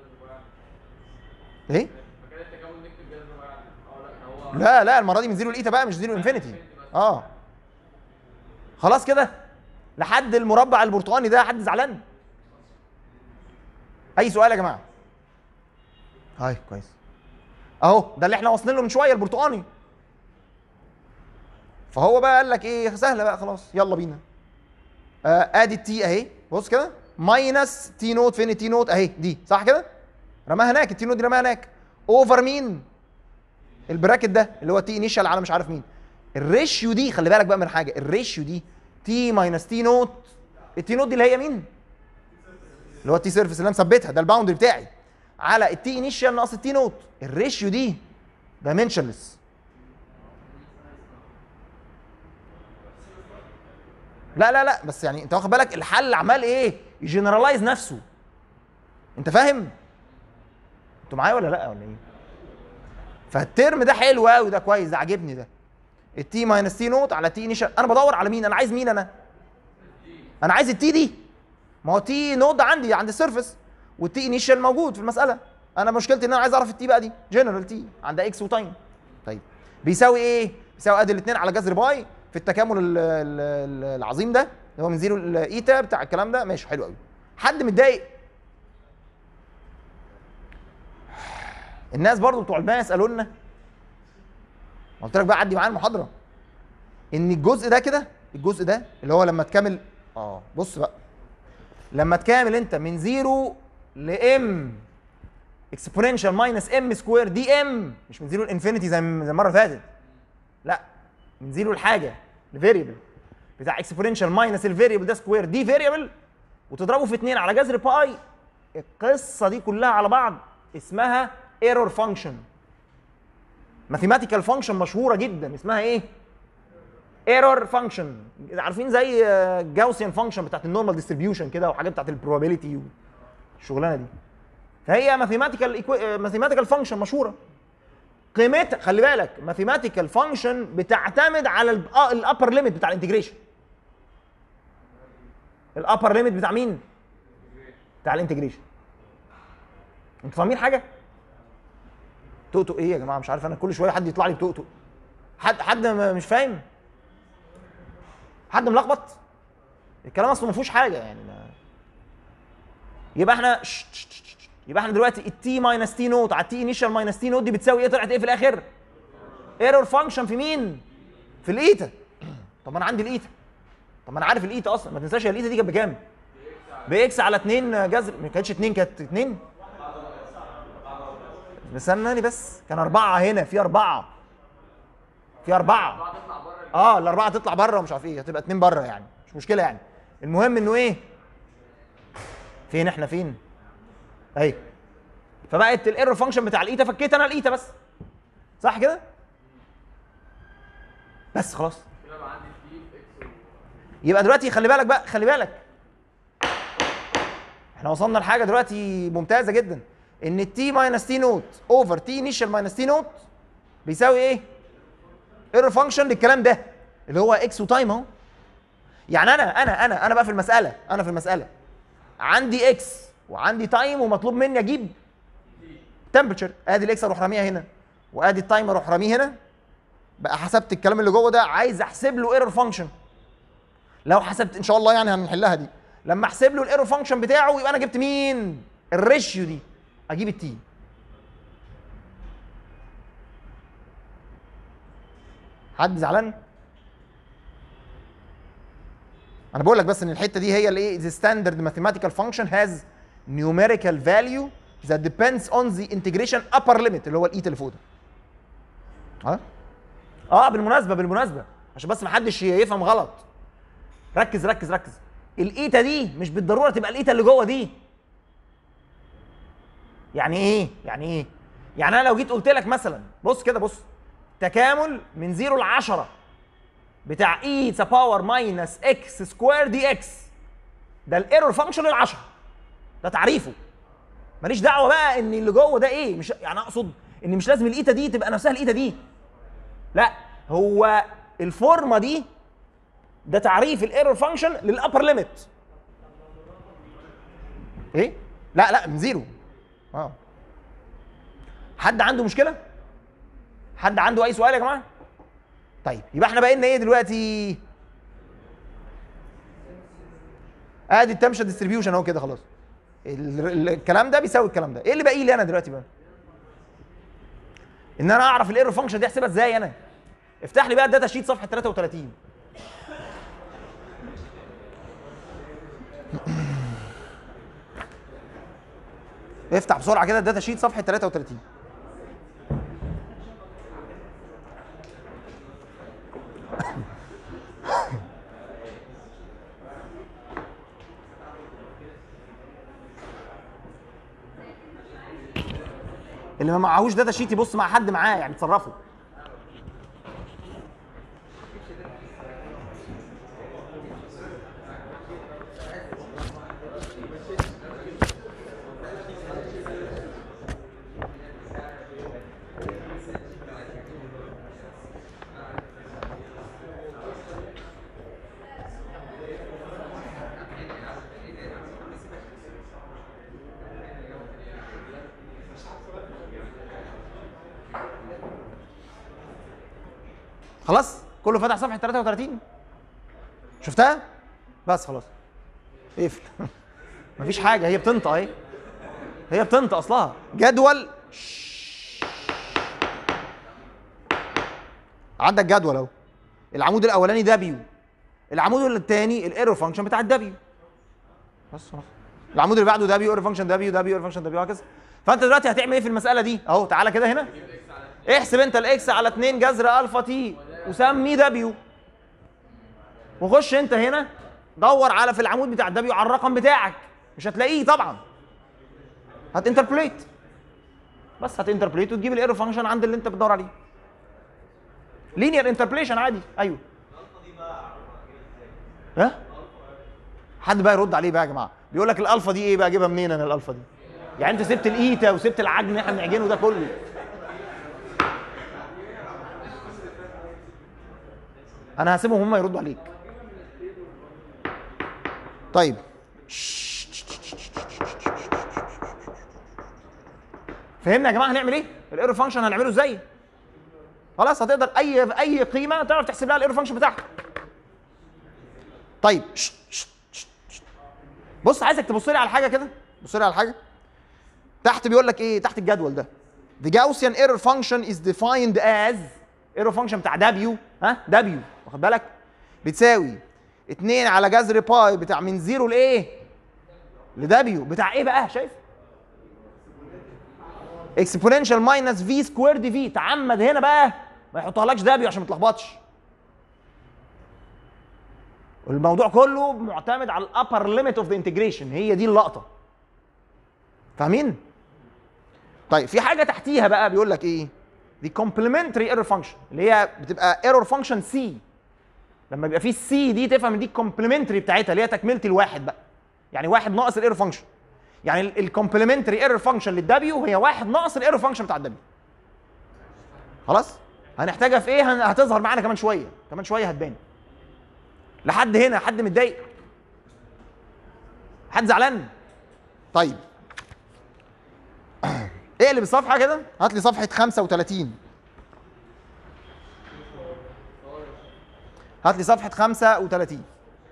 ايه فكان التكامل نكتب جذر بقى اه لا هو لا لا المره دي من زيرو لايتا بقى مش زيرو انفينيتي اه خلاص كده لحد المربع البرتقاني ده حد زعلان اي سؤال يا جماعه هاي كويس اهو ده اللي احنا واصلين له من شويه البرتقاني فهو بقى قال لك ايه سهله بقى خلاص يلا بينا آه ادي التي اهي بص كده ماينس تي نوت فين التي نوت اهي دي صح كده رماها هناك التي نوت دي رماها هناك اوفر مين البراكت ده اللي هو تي انيشال على مش عارف مين الريشيو دي خلي بالك بقى من حاجه الريشيو دي تي ماينس تي نوت التي نوت دي اللي هي مين اللي هو التي سيرفيس اللي انا مثبتها ده الباوندري بتاعي على التي انيشال ناقص التي نوت الريشيو دي دايمنشنلس لا لا لا بس يعني انت واخد بالك الحل عمال ايه يجنرالايز نفسه انت فاهم انتوا معايا ولا لا ولا ايه فالترم ده حلو قوي ده كويس ده عاجبني ده التي ماينس تي نوت على تي انيشال انا بدور على مين انا عايز مين انا انا عايز التي دي ما هو تي نوت ده عندي عند السيرفس والتي انيشال موجود في المساله انا مشكلتي ان انا عايز اعرف التي بقى دي جنرال تي عندها اكس وتايم طيب بيساوي ايه بيساوي ادي الاثنين على جذر باي في التكامل ال- ال- ال- العظيم ده اللي هو من زيرو لايتا بتاع الكلام ده ماشي حلو قوي حد متضايق الناس برضو بتوع الماس قالوا لنا قلت لك بقى عدي معايا المحاضره ان الجزء ده كده الجزء ده اللي هو لما تكامل اه بص بقى لما تكامل انت من زيرو لام اكسبوننشال ماينس ام سكوير دي ام مش من زيرو لانفينيتي زي زي المره اللي فاتت لا من زيرو لحاجه لفيريبل بتاع اكسبوننشال ماينس الفيريبل ده سكوير دي فيريبل وتضربه في 2 على جذر باي القصه دي كلها على بعض اسمها ايرور فانكشن ماثيماتيكال فانكشن مشهوره جدا اسمها ايه ايرور فانكشن عارفين زي جاوسيان فانكشن بتاعت النورمال ديستريبيوشن كده وحاجات بتاعت البروبابيلتي والشغلانه دي فهي ماثيماتيكال ماثيماتيكال فانكشن مشهوره قيمتها خلي بالك ماثيماتيكال فانكشن بتعتمد على الابر ليميت بتاع الانتجريشن الابر ليميت بتاع مين بتاع الانتجريشن انتوا فاهمين حاجه تقطق ايه يا جماعه مش عارف انا كل شويه حد يطلع لي بتقطق حد حد م- مش فاهم حد ملخبط الكلام اصلا ما فيهوش حاجه يعني ما يبقى احنا ش- ش- ش- ش- يبقى احنا دلوقتي التي ماينس تي نوت على التي انيشال ماينس تي نوت دي بتساوي ايه طلعت ايه في الاخر ايرور فانكشن في مين في الايتا طب ما انا عندي الايتا طب ما انا عارف الايتا اصلا ما تنساش هي الايتا دي كانت بكام باكس على 2 جذر ما كانتش 2 كانت 2 استناني بس كان أربعة هنا في أربعة في أربعة اه الأربعة تطلع بره ومش عارف ايه هتبقى اتنين بره يعني مش مشكلة يعني المهم إنه ايه فين احنا فين اهي فبقت الايرور فانكشن بتاع الايتا فكيت انا الايتا بس صح كده بس خلاص كده بقى عندي تي في اكس يبقى دلوقتي خلي بالك بقى خلي بالك احنا وصلنا لحاجه دلوقتي ممتازه جدا ان التي ماينس تي نوت اوفر تي انيشال ماينس تي نوت بيساوي ايه؟ ايرور فانكشن للكلام ده اللي هو اكس وتايم اهو يعني انا انا انا انا بقى في المساله انا في المساله عندي اكس وعندي تايم ومطلوب مني اجيب تمبرتشر ادي الاكس اروح راميها هنا وادي التايم اروح راميه هنا بقى حسبت الكلام اللي جوه ده عايز احسب له ايرور فانكشن لو حسبت ان شاء الله يعني هنحلها دي لما احسب له الايرور فانكشن بتاعه يبقى انا جبت مين الريشيو دي اجيب التي حد زعلان انا بقول لك بس ان الحته دي هي الايه the standard mathematical function has numerical value that depends on the integration upper limit اللي هو الايتا اللي فوق ده ها اه بالمناسبه بالمناسبه عشان بس ما حدش يفهم غلط ركز ركز ركز الايتا دي مش بالضروره تبقى الايتا اللي جوه دي يعني ايه يعني ايه يعني انا لو جيت قلت لك مثلا بص كده بص تكامل من 0 ل 10 بتاع اي ذا باور ماينس اكس سكوير دي اكس ده الايرور فانكشن لل 10 ده تعريفه ماليش دعوه بقى ان اللي جوه ده ايه مش يعني اقصد ان مش لازم الايتا دي تبقى نفسها الايتا دي لا هو الفورمه دي ده تعريف الايرور فانكشن للابر ليميت ايه لا لا من زيرو اه حد عنده مشكله حد عنده اي سؤال يا جماعه طيب يبقى احنا بقينا ايه دلوقتي ادي التمشى ديستريبيوشن اهو كده خلاص ال- ال- الكلام ده بيساوي الكلام ده ايه اللي باقي لي انا دلوقتي بقى ان انا اعرف الايرور فانكشن دي احسبها ازاي انا افتح لي بقى الداتا شيت صفحه 33 افتح بسرعه كده الداتا شيت صفحه 33 اللي ما معهوش داتا شيت يبص مع حد معاه يعني تصرفوا خلاص كله فتح صفحه 33 شفتها بس خلاص اقفل مفيش حاجه هي بتنطق اهي هي بتنطق اصلها جدول عندك جدول اهو العمود الاولاني دبليو العمود الثاني الايرور فانكشن بتاع الدبليو بس خلاص العمود اللي بعده دبليو ايرور فانكشن دبليو دبليو ايرور فانكشن دبليو وهكذا فانت دلوقتي هتعمل ايه في المساله دي اهو تعالى كده هنا احسب انت الاكس على 2 جذر الفا تي وسميه دبليو وخش انت هنا دور على في العمود بتاع الدبليو على الرقم بتاعك مش هتلاقيه طبعا هتنتربوليت بس هتنتربوليت وتجيب الايرور فانكشن عند اللي انت بتدور عليه لينير انتربوليشن عادي ايوه ها حد بقى يرد عليه بقى يا جماعه بيقول لك الالفا دي ايه بقى اجيبها منين انا الالفا دي يعني انت سبت الايتا وسبت العجن اللي احنا بنعجنه ده كله انا هسيبهم هم يردوا عليك طيب فهمنا يا جماعه هنعمل ايه الايرور فانكشن هنعمله ازاي خلاص هتقدر اي اي قيمه تعرف تحسب لها الايرور فانكشن بتاعها طيب شت شت شت شت. بص عايزك تبص لي على حاجه كده بص لي على حاجه تحت بيقول لك ايه تحت الجدول ده the Gaussian error function is defined as error function بتاع W ها W واخد بالك بتساوي 2 على جذر باي بتاع من 0 لايه لدبليو بتاع ايه بقى شايف اكسبوننشال ماينس في سكوير دي في تعمد هنا بقى ما يحطهالكش دبليو عشان ما تلخبطش الموضوع كله معتمد على الابر ليميت اوف ذا انتجريشن هي دي اللقطه فاهمين طيب في حاجه تحتيها بقى بيقول لك ايه دي كومبلمنتري ايرور فانكشن اللي هي بتبقى ايرور فانكشن سي لما بيبقى في السي دي تفهم ان دي الكومبلمنتري بتاعتها اللي هي تكمله الواحد بقى يعني واحد ناقص الايرور فانكشن يعني الكومبلمنتري ايرور فانكشن للدبليو هي واحد ناقص الايرور فانكشن بتاع الدبليو خلاص هنحتاجها في ايه هن- هتظهر معانا كمان شويه كمان شويه هتبان لحد هنا حد متضايق حد زعلان طيب اقلب الصفحه كده هات لي صفحه 35 هات لي صفحه 35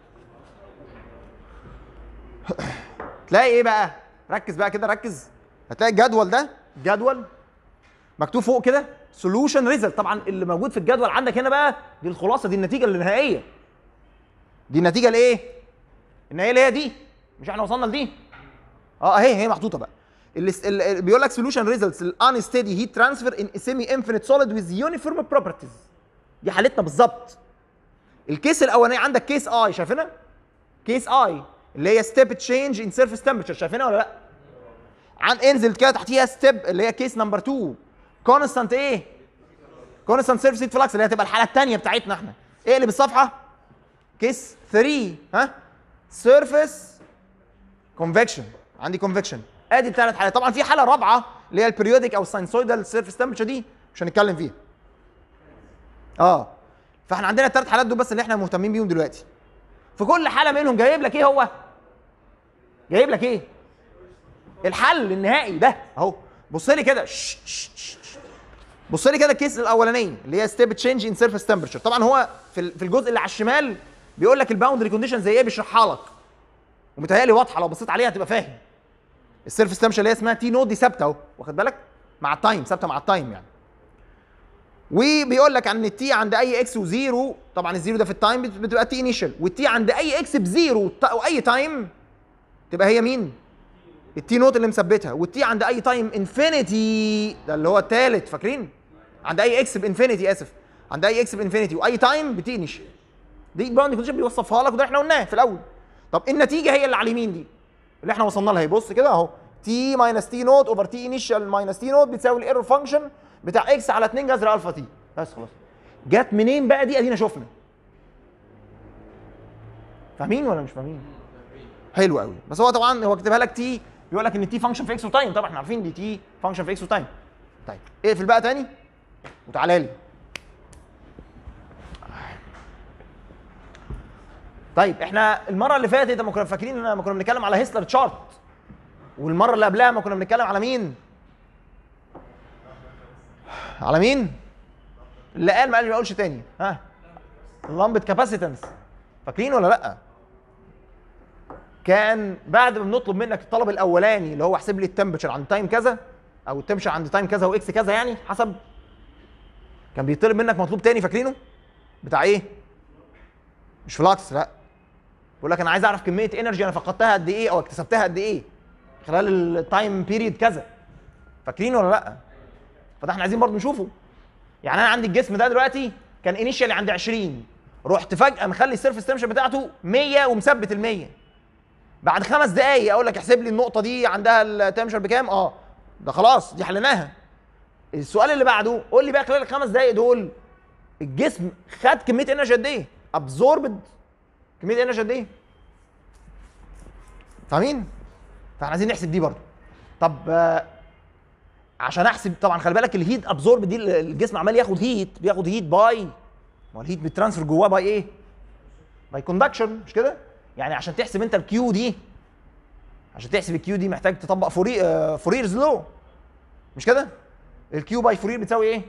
تلاقي ايه بقى ركز بقى كده ركز هتلاقي الجدول ده جدول مكتوب فوق كده سولوشن ريزلت طبعا اللي موجود في الجدول عندك هنا بقى دي الخلاصه دي النتيجه النهائيه دي النتيجه الايه النهائيه اللي هي دي مش احنا وصلنا لدي اه اهي هي محطوطه بقى اللي اللي بيقول لك سولوشن ريزلتس الانستيدي هيت ترانسفير ان سيمي انفينيت سوليد ويز يونيفورم بروبرتيز دي حالتنا بالظبط الكيس الاولاني عندك كيس اي شايفينها كيس اي اللي هي ستيب تشينج ان سيرفيس تمبرتشر شايفينها ولا لا عن انزل كده تحتيها ستيب اللي هي كيس نمبر 2 كونستانت ايه كونستانت سيرفيس هيت فلكس اللي هي هتبقى الحاله الثانيه بتاعتنا احنا اقلب الصفحه كيس 3 ها سيرفيس كونفكشن عندي كونفكشن ادي الثلاث حالات طبعا في حاله رابعه اللي هي البريودك او الساينسويدال سيرفيس تمبرتشر دي مش هنتكلم فيها اه فاحنا عندنا الثلاث حالات دول بس اللي احنا مهتمين بيهم دلوقتي في كل حاله منهم جايب لك ايه هو جايب لك ايه الحل النهائي ده اهو بص لي كده شش- شش- شش. بص لي كده الكيس الاولانيه اللي هي ستيب تشينج ان سيرفيس تمبرتشر طبعا هو في ال- في الجزء اللي على الشمال بيقول لك الباوندري كونديشن زي ايه بيشرحها لك ومتهيألي واضحه لو بصيت عليها هتبقى فاهم السيرفيس تمبرتشر اللي هي اسمها تي نود دي ثابته اهو واخد بالك مع التايم ثابته مع التايم يعني وبيقول لك ان التي عند اي اكس وزيرو طبعا الزيرو ده في التايم بت- بتبقى تي انيشال والتي عند اي اكس بزيرو ت- او اي تايم تبقى هي مين؟ التي نوت اللي مثبتها والتي عند اي تايم انفينيتي ده اللي هو الثالث فاكرين؟ عند اي اكس بانفينيتي اسف عند اي اكس بانفينيتي واي تايم بتي انيشال دي باوند كونديشن بيوصفها لك وده احنا قلناه في الاول طب النتيجه هي اللي على اليمين دي اللي احنا وصلنا لها بص كده اهو تي ماينس تي نوت اوفر تي انيشال ماينس تي نوت بتساوي الايرور فانكشن بتاع اكس على 2 جذر الفا تي بس خلاص جت منين بقى دي ادينا شفنا فاهمين ولا مش فاهمين حلو قوي بس هو طبعا هو كاتبها لك تي بيقول لك ان تي فانكشن في اكس وتايم طبعا احنا عارفين دي تي فانكشن في اكس وتايم طيب اقفل بقى تاني وتعالى لي طيب احنا المره اللي فاتت لما كنا فاكرين ان لما كنا بنتكلم على هيسلر تشارت والمره اللي قبلها ما كنا بنتكلم على مين على مين اللي قال ما قال ما يقولش تاني ها لمبه كاباسيتنس فاكرين ولا لا كان بعد ما بنطلب منك الطلب الاولاني اللي هو احسب لي التمبرتشر عند تايم كذا او التمبرتشر عند تايم كذا واكس كذا يعني حسب كان بيطلب منك مطلوب تاني فاكرينه بتاع ايه مش فلاكس لا بيقول لك انا عايز اعرف كميه انرجي انا فقدتها قد ايه او اكتسبتها قد ايه خلال التايم بيريد كذا فاكرين ولا لا فده احنا عايزين برضه نشوفه يعني انا عندي الجسم ده دلوقتي كان انيشالي عند 20 رحت فجاه مخلي السيرفيس تمشن بتاعته 100 ومثبت ال 100 بعد خمس دقايق اقول لك احسب لي النقطه دي عندها التمشر بكام اه ده خلاص دي حليناها السؤال اللي بعده قول لي بقى خلال الخمس دقايق دول الجسم خد كميه انرجي قد ايه ابزوربد كميه انرجي قد ايه فاهمين فاحنا عايزين نحسب دي برضه طب آه، عشان احسب طبعا خلي بالك الهيت ابزورب دي الجسم عمال ياخد هيت بياخد هيت باي ما هو الهيت بيترانسفير جواه باي ايه باي كوندكشن مش كده يعني عشان تحسب انت الكيو دي عشان تحسب الكيو دي محتاج تطبق فوري آه، فوريرز لو مش كده الكيو باي فورير بتساوي ايه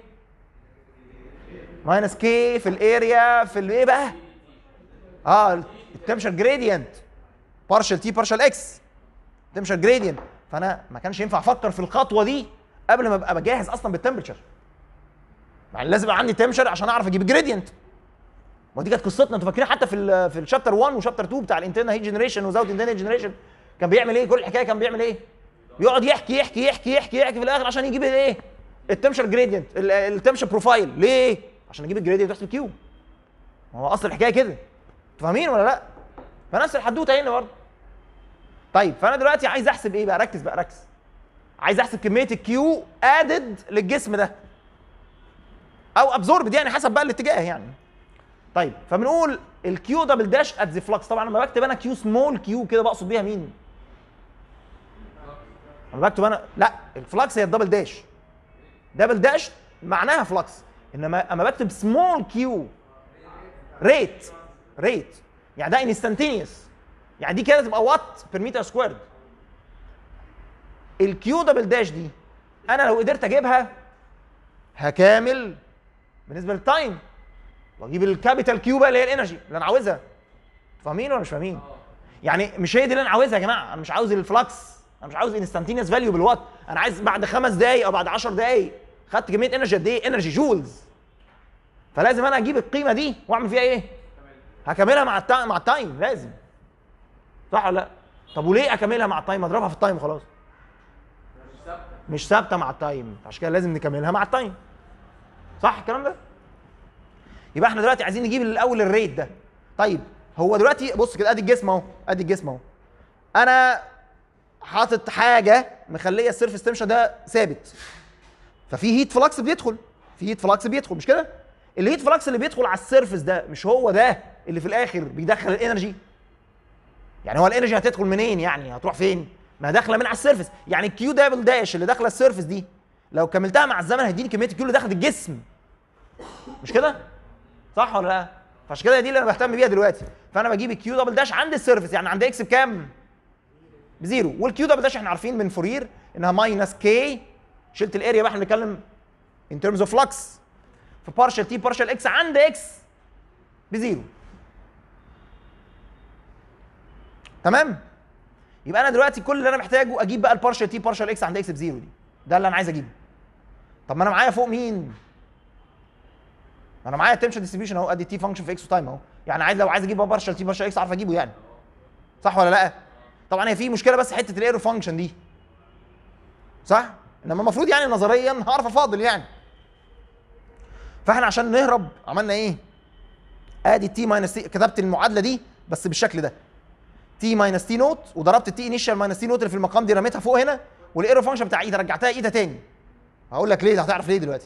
ماينس كي في الاريا في الايه بقى اه التمشر جريدينت بارشل تي بارشل اكس تمشر جريدينت فانا ما كانش ينفع افكر في الخطوه دي قبل ما ابقى بجهز اصلا بالتمبرتشر يعني لازم يبقى عندي تمشر عشان اعرف اجيب جريدينت ما دي كانت قصتنا انتوا فاكرين حتى في ال في الشابتر 1 وشابتر 2 بتاع الانترنال هيت جنريشن وزاوت انترنال جنريشن كان بيعمل ايه كل الحكايه كان بيعمل ايه يقعد يحكي يحكي يحكي يحكي يحكي في الاخر عشان يجيب الايه التمشر جريدينت التمشر بروفايل ليه عشان اجيب الجريدينت تحت الكيو ما هو اصل الحكايه كده انتوا فاهمين ولا لا فنفس الحدوته هنا برضه طيب فانا دلوقتي عايز احسب ايه بقى ركز بقى ركز عايز احسب كميه الكيو ادد للجسم ده او ابزوربد يعني حسب بقى الاتجاه يعني طيب فبنقول الكيو دبل داش ات ذا فلكس طبعا لما بكتب انا كيو سمول كيو كده بقصد بيها مين؟ لما بكتب انا لا الفلكس هي الدبل داش دبل داش معناها فلكس انما اما بكتب سمول كيو ريت ريت يعني ده انستنتينيوس يعني دي كده تبقى وات بير متر سكويرد الكيو دبل داش دي انا لو قدرت اجيبها هكامل بالنسبه للتايم واجيب الكابيتال كيو بقى اللي هي الانرجي اللي انا عاوزها فاهمين ولا مش فاهمين؟ يعني مش هي دي اللي انا عاوزها يا جماعه انا مش عاوز الفلكس انا مش عاوز انستنتينيوس فاليو بالوات انا عايز بعد خمس دقايق او بعد 10 دقايق خدت كميه انرجي قد ايه؟ انرجي جولز فلازم انا اجيب القيمه دي واعمل فيها ايه؟ هكملها مع التايم مع التايم لازم صح ولا لا؟ طب وليه اكملها مع التايم؟ اضربها في التايم وخلاص مش ثابته مش ثابته مع التايم عشان كده لازم نكملها مع التايم صح الكلام ده يبقى احنا دلوقتي عايزين نجيب الاول الريت ده طيب هو دلوقتي بص كده ادي الجسم اهو ادي الجسم اهو انا حاطط حاجه مخليه السيرفس تمشى ده ثابت ففي هيت فلكس بيدخل في هيت فلكس بيدخل مش كده الهيت فلكس اللي بيدخل على السيرفس ده مش هو ده اللي في الاخر بيدخل الانرجي يعني هو الانرجي هتدخل منين يعني هتروح فين ما هي داخله من على السيرفس يعني الكيو دبل داش اللي داخله السيرفس دي لو كملتها مع الزمن هيديني كميه الكيو اللي دخلت الجسم مش كده صح ولا لا فعشان كده دي اللي انا بهتم بيها دلوقتي فانا بجيب الكيو دبل داش عند السيرفس يعني عند اكس بكام بزيرو والكيو دبل داش احنا عارفين من فورير انها ماينس كي شلت الاريا بقى احنا بنتكلم ان ترمز اوف فلكس فبارشال تي بارشال اكس عند اكس بزيرو تمام يبقى انا دلوقتي كل اللي انا محتاجه اجيب بقى البارشال تي بارشال اكس عند اكس بزيرو دي ده اللي انا عايز اجيبه طب ما انا معايا فوق مين ما انا معايا التنشن ديستريبيوشن اهو ادي تي فانكشن في اكس وتايم اهو يعني عايز لو عايز اجيب بارشال تي بارشال اكس اعرف اجيبه يعني صح ولا لا طبعا هي في مشكله بس حته الايرو فانكشن دي صح انما المفروض يعني نظريا هعرف افاضل يعني فاحنا عشان نهرب عملنا ايه ادي تي ماينس تي كتبت المعادله دي بس بالشكل ده تي ماينس تي نوت وضربت التي انيشال ماينس تي نوت اللي في المقام دي رميتها فوق هنا والايرو فانكشن بتاع ايده رجعتها ايده تاني هقول لك ليه هتعرف ليه دلوقتي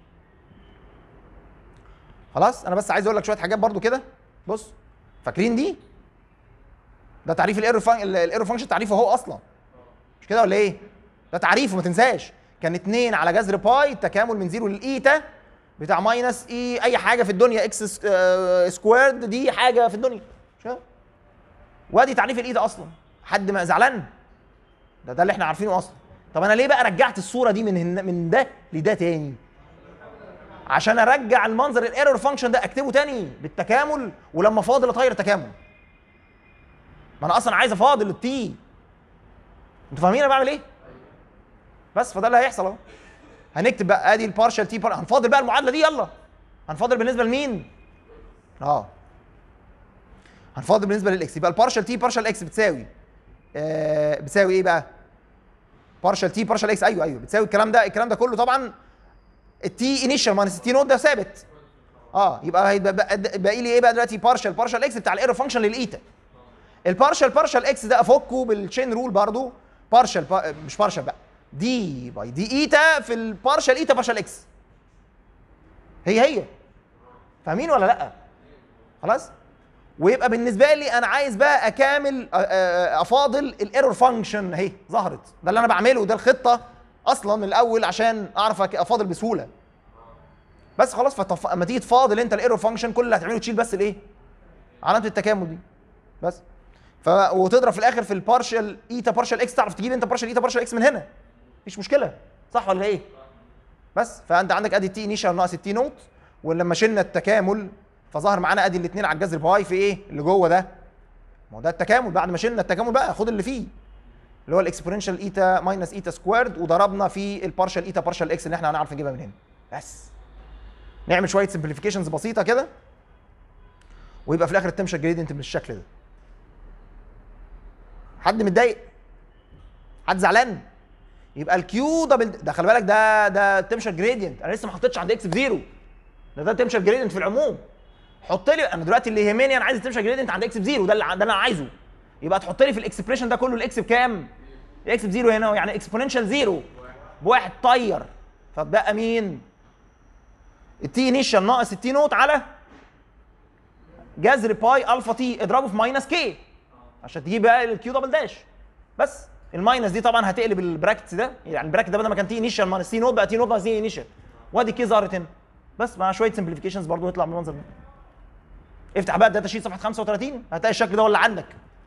خلاص انا بس عايز اقول لك شويه حاجات برضو كده بص فاكرين دي ده تعريف الايرو فان... الايرو فانكشن تعريفه هو اصلا مش كده ولا ايه ده تعريفه ما تنساش كان 2 على جذر باي تكامل من زيرو للايتا بتاع ماينس اي اي حاجه في الدنيا اكس س- آه، سكويرد دي حاجه في الدنيا مش كده وادي تعريف الايتا اصلا حد ما زعلان ده ده اللي احنا عارفينه اصلا طب انا ليه بقى رجعت الصوره دي من هن- من ده لده تاني عشان ارجع المنظر الايرور فانكشن ده اكتبه تاني بالتكامل ولما فاضل اطير التكامل ما انا اصلا عايز افاضل التي انتوا فاهمين انا بعمل ايه بس فده اللي هيحصل اهو هنكتب بقى ادي البارشال تي بار هنفاضل بقى المعادله دي يلا هنفاضل بالنسبه لمين اه هنفاضل بالنسبه للاكس يبقى البارشال تي بارشال اكس بتساوي آه بتساوي ايه بقى بارشال تي بارشال اكس ايوه ايوه بتساوي الكلام ده الكلام ده كله طبعا التي انيشال ماينس التي نوت ده ثابت اه يبقى هيبقى بقى- باقي لي ايه بقى دلوقتي بارشال بارشال اكس بتاع الايرو فانكشن للايتا البارشال بارشال اكس ده افكه بالتشين رول برضو بارشال با... مش بارشال بقى دي باي دي ايتا في البارشال ايتا بارشال اكس هي هي فاهمين ولا لا خلاص ويبقى بالنسبه لي انا عايز بقى اكامل أ- أ- افاضل الايرور فانكشن اهي ظهرت ده اللي انا بعمله ده الخطه اصلا من الاول عشان اعرف أك- افاضل بسهوله بس خلاص فتف... اما تيجي تفاضل انت الايرور فانكشن كل اللي هتعمله تشيل بس الايه علامه التكامل دي بس ف وتضرب في الاخر في البارشال ايتا بارشال اكس تعرف تجيب انت بارشال ايتا بارشال اكس من هنا مفيش مشكله صح ولا ايه بس فانت عندك ادي تي انيشال ناقص التي نوت ولما شلنا التكامل فظهر معانا ادي الاثنين على الجذر باي في ايه اللي جوه ده ما هو ده التكامل بعد ما شلنا التكامل بقى خد اللي فيه اللي هو الاكسبوننشال ايتا ماينس ايتا سكويرد وضربنا في البارشال ايتا بارشال اكس اللي احنا هنعرف نجيبها من هنا بس نعمل شويه سمبليفيكيشنز بسيطه كده ويبقى في الاخر التمشر جريدينت بالشكل ده حد متضايق حد زعلان يبقى الكيو دبل ده خلي بالك ده ده التمشر جريدينت انا لسه ما حطيتش عند اكس بزيرو ده ده التمشر جريدينت في العموم حط لي انا دلوقتي اللي يهمني انا عايز التمشر جريدينت عند اكس بزيرو ده اللي ده اللي انا عايزه يبقى تحط لي في الاكسبريشن ده كله الاكس بكام؟ الاكس بزيرو هنا يعني اكسبوننشال زيرو بواحد طير فاتبقى مين؟ التي انيشال ناقص التي نوت على جذر باي الفا تي اضربه في ماينس كي عشان تجيب بقى الكيو دبل داش بس الماينس دي طبعا هتقلب البراكتس ده يعني البراكت ده بدل ما كان تي انيشال ماينس تي نوت بقى تي نوت ماينس تي انيشال وادي كي ظهرت هنا بس مع شويه سمبليفيكيشنز برضه يطلع بالمنظر ده افتح بقى الداتا شيت صفحه 35 هتلاقي الشكل ده ولا عندك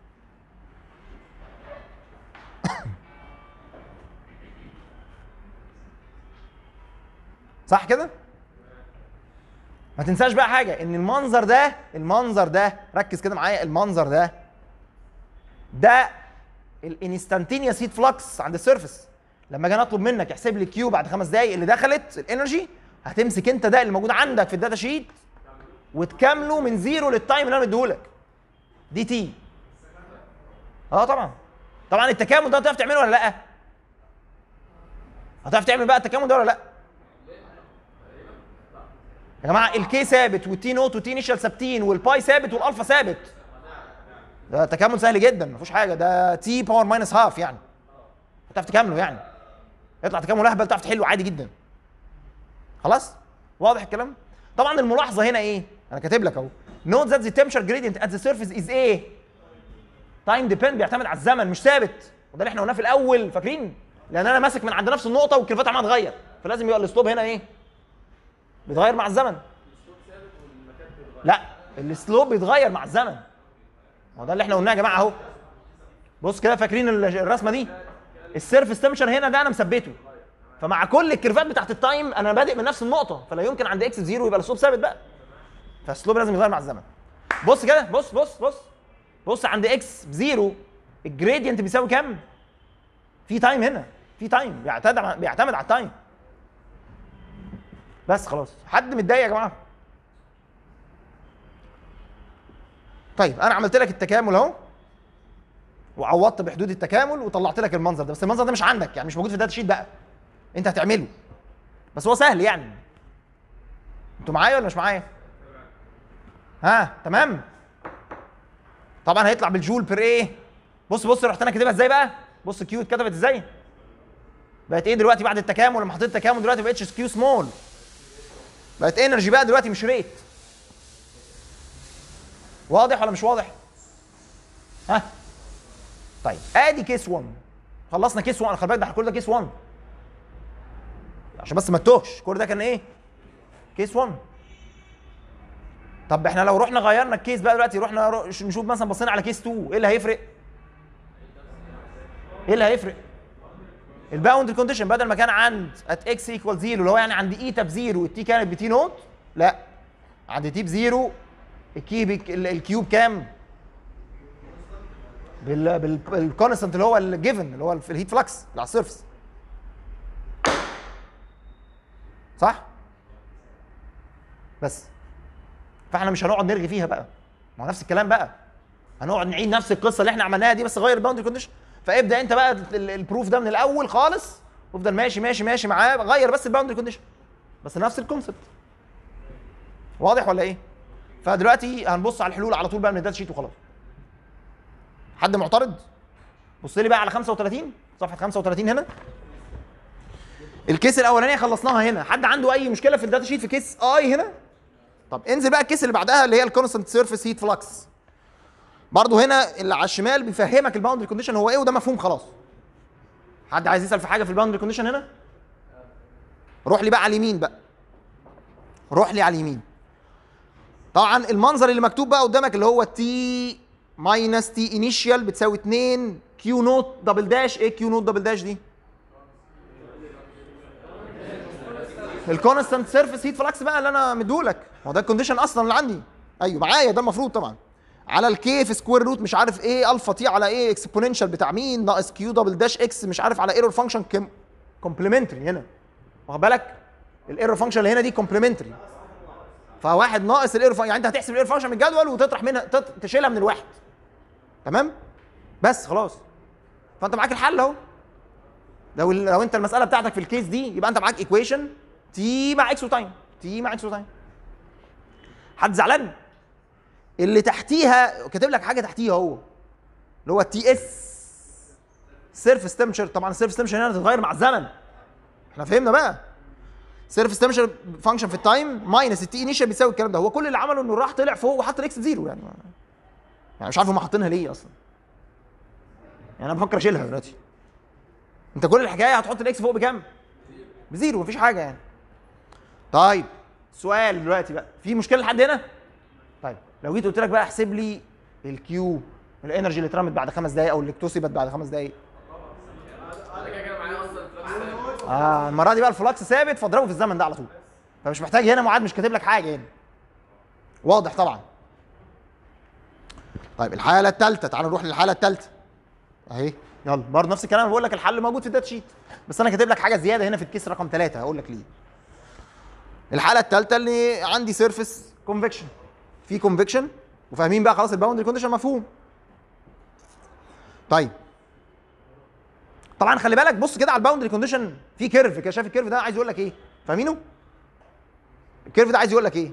صح كده؟ ما تنساش بقى حاجه ان المنظر ده المنظر ده ركز كده معايا المنظر ده ده الانستانتينيوس هيت فلكس عند السيرفس لما اجي اطلب منك احسب لي كيو بعد خمس دقائق اللي دخلت الانرجي هتمسك انت ده اللي موجود عندك في الداتا شيت وتكامله من زيرو للتايم اللي انا مديهولك دي تي اه طبعا طبعا التكامل ده هتعرف تعمله ولا لا هتعرف تعمل بقى التكامل ده ولا لا يا جماعه الكي ثابت والتي نوت والتي انيشال ثابتين والباي ثابت والالفا ثابت ده تكامل سهل جدا ما فيهوش حاجه ده تي باور ماينس هاف يعني هتعرف تكامله يعني يطلع تكامل اهبل تعرف تحله عادي جدا خلاص واضح الكلام طبعا الملاحظه هنا ايه انا كاتب لك اهو نوت ذات ذا تمبشر جريدينت ات ذا سيرفيس از ايه تايم ديبند بيعتمد على الزمن مش ثابت وده اللي احنا قلناه في الاول فاكرين لان انا ماسك من عند نفس النقطه والكيرفات عماله تتغير فلازم يبقى الاسلوب هنا ايه بيتغير مع الزمن لا الاسلوب بيتغير مع الزمن ما هو ده اللي احنا قلناه يا جماعه اهو بص كده فاكرين ال- الرسمه دي السيرفس تمشر هنا ده انا مثبته فمع كل الكيرفات بتاعت التايم انا بادئ من نفس النقطه فلا يمكن عند اكس زيرو يبقى الاسلوب ثابت بقى فالاسلوب لازم يتغير مع الزمن بص كده بص بص بص بص عند اكس بزيرو الجريدينت بيساوي كام؟ في تايم هنا في تايم بيعتمد على- بيعتمد على التايم بس خلاص حد متضايق يا جماعه طيب انا عملت لك التكامل اهو وعوضت بحدود التكامل وطلعت لك المنظر ده بس المنظر ده مش عندك يعني مش موجود في الداتا شيت بقى انت هتعمله بس هو سهل يعني انتوا معايا ولا مش معايا ها تمام طبعا هيطلع بالجول بير ايه بص بص رحت انا كاتبها ازاي بقى بص كيو اتكتبت ازاي بقت ايه دلوقتي بعد التكامل لما حطيت التكامل دلوقتي ما بقتش كيو سمول بقت انرجي بقى دلوقتي مش ريت واضح ولا مش واضح ها طيب ادي كيس 1 خلصنا كيس 1 خلي بالك ده كل ده كيس 1 عشان بس ما تتوهش كل ده كان ايه كيس 1 طب احنا لو رحنا غيرنا الكيس بقى دلوقتي رحنا رو- نشوف مثلا بصينا على كيس 2 ايه اللي هيفرق ايه اللي هيفرق الباوند كونديشن بدل ما كان عند ات اكس ايكوال زيرو اللي هو يعني عند ايتا بزيرو والتي كانت بتي نوت لا عند تي بزيرو الكي بك ال- الكيوب كام؟ بال بال بالكونستنت اللي هو الجيفن اللي هو في الهيت فلكس اللي على السيرفس صح؟ بس فاحنا مش هنقعد نرغي فيها بقى ما هو نفس الكلام بقى هنقعد نعيد نفس القصه اللي احنا عملناها دي بس غير الباوندري كونديشن فابدا انت بقى ال- البروف ده من الاول خالص وافضل ماشي ماشي ماشي معاه غير بس الباوندري كونديشن بس نفس الكونسبت واضح ولا ايه؟ فدلوقتي هنبص على الحلول على طول بقى من الداتا شيت وخلاص حد معترض؟ بص لي بقى على 35 صفحه 35 هنا الكيس الاولانيه خلصناها هنا حد عنده اي مشكله في الداتا شيت في كيس اي هنا طب انزل بقى الكيس اللي بعدها اللي هي الكونستنت سيرفيس هيت فلكس برضه هنا اللي على الشمال بيفهمك الباوندري كونديشن هو ايه وده مفهوم خلاص حد عايز يسال في حاجه في الباوندري كونديشن هنا روح لي بقى على اليمين بقى روح لي على اليمين طبعا المنظر اللي مكتوب بقى قدامك اللي هو تي ماينس تي انيشيال بتساوي 2 كيو نوت دبل داش ايه كيو نوت دبل داش دي الكونستنت سيرفيس هيت فلكس بقى اللي انا مديهولك هو ده الكونديشن اصلا اللي عندي ايوه معايا ده المفروض طبعا على الكي في سكوير روت مش عارف ايه الفا تي على ايه اكسبوننشال بتاع مين ناقص كيو دبل داش اكس مش عارف على ايرور فانكشن كومبلمنتري هنا واخد بالك الايرور فانكشن اللي هنا دي كومبلمنتري فواحد ناقص الايرور يعني انت هتحسب الايرور فانكشن من الجدول وتطرح منها تط- تشيلها من الواحد تمام بس خلاص فانت معاك الحل اهو لو لو انت المساله بتاعتك في الكيس دي يبقى انت معاك ايكويشن تي مع اكس وتايم تي مع اكس وتايم حد زعلان اللي تحتيها كاتب لك حاجه تحتيها هو اللي هو التي اس سيرفيس تمشر طبعا السيرفيس تمشر هنا تتغير مع الزمن احنا فهمنا بقى سيرفيس تمشر فانكشن في التايم ماينس التي انيشال بيساوي الكلام ده هو كل اللي عمله انه راح طلع فوق وحط الاكس بزيرو يعني يعني مش عارف هم حاطينها ليه اصلا يعني انا بفكر اشيلها دلوقتي انت كل الحكايه هتحط الاكس فوق بكام بزيرو مفيش حاجه يعني طيب سؤال دلوقتي بقى في مشكله لحد هنا طيب لو جيت قلت لك بقى احسب لي الكيو الانرجي اللي اترمت بعد خمس دقائق او اللي اكتسبت بعد خمس دقائق انا كده كده معايا اصلا فلوس ثابت. اه المره دي بقى الفلكس ثابت فاضربه في الزمن ده على طول فمش محتاج هنا معاد مش كاتب لك حاجه هنا واضح طبعا طيب الحاله الثالثه تعالوا نروح للحاله الثالثه اهي يلا برضه نفس الكلام بقول لك الحل موجود في الداتا شيت بس انا كاتب لك حاجه زياده هنا في الكيس رقم ثلاثة هقول لك ليه الحاله الثالثه اللي عندي سيرفيس كونفكشن في كونفكشن وفاهمين بقى خلاص الباوندري كونديشن مفهوم طيب طبعا خلي بالك بص كده على الباوندري كونديشن في كيرف كده شايف الكيرف ده عايز يقول لك ايه فاهمينه الكيرف ده عايز يقول لك ايه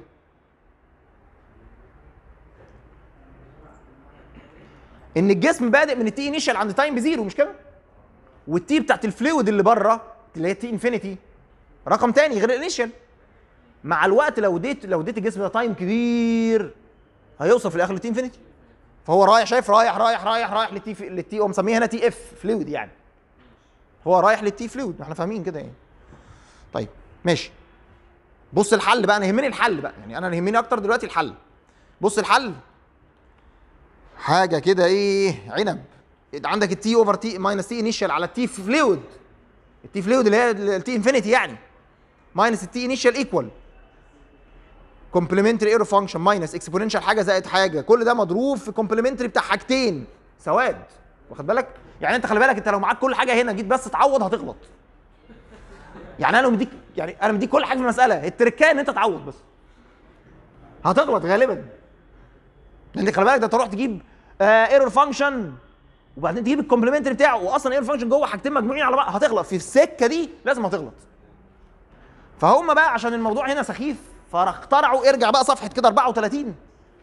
ان الجسم بادئ من التي انيشال عند تايم بزيرو مش كده والتي بتاعت الفلويد اللي بره اللي هي تي انفينيتي رقم تاني غير الانيشال مع الوقت لو اديت لو اديت الجسم ده تايم كبير هيوصل في الاخر للتي انفينيتي فهو رايح شايف رايح رايح رايح رايح للتي في للتي هو مسميها هنا تي اف فلويد يعني هو رايح للتي فلويد احنا فاهمين كده يعني طيب ماشي بص الحل بقى انا يهمني الحل بقى يعني انا اللي يهمني اكتر دلوقتي الحل بص الحل حاجه كده ايه عنب عندك التي اوفر تي ماينس تي انيشال على التي فلويد التي فلويد اللي هي التي انفينيتي يعني ماينس التي انيشال ايكوال كومبلمنتري ايرو فانكشن ماينس اكسبوننشال حاجه زائد حاجه كل ده مضروب في كومبلمنتري بتاع حاجتين سواد واخد بالك يعني انت خلي بالك انت لو معاك كل حاجه هنا جيت بس تعوض هتغلط يعني انا مديك يعني انا مديك كل حاجه في المساله التركايه ان انت تعوض بس هتغلط غالبا لان خلي بالك ده تروح تجيب ايرور فانكشن وبعدين تجيب الكومبلمنتري بتاعه واصلا ايرور فانكشن جوه حاجتين مجموعين على بعض هتغلط في السكه دي لازم هتغلط فهم بقى عشان الموضوع هنا سخيف فاخترعوا ارجع بقى صفحه كده 34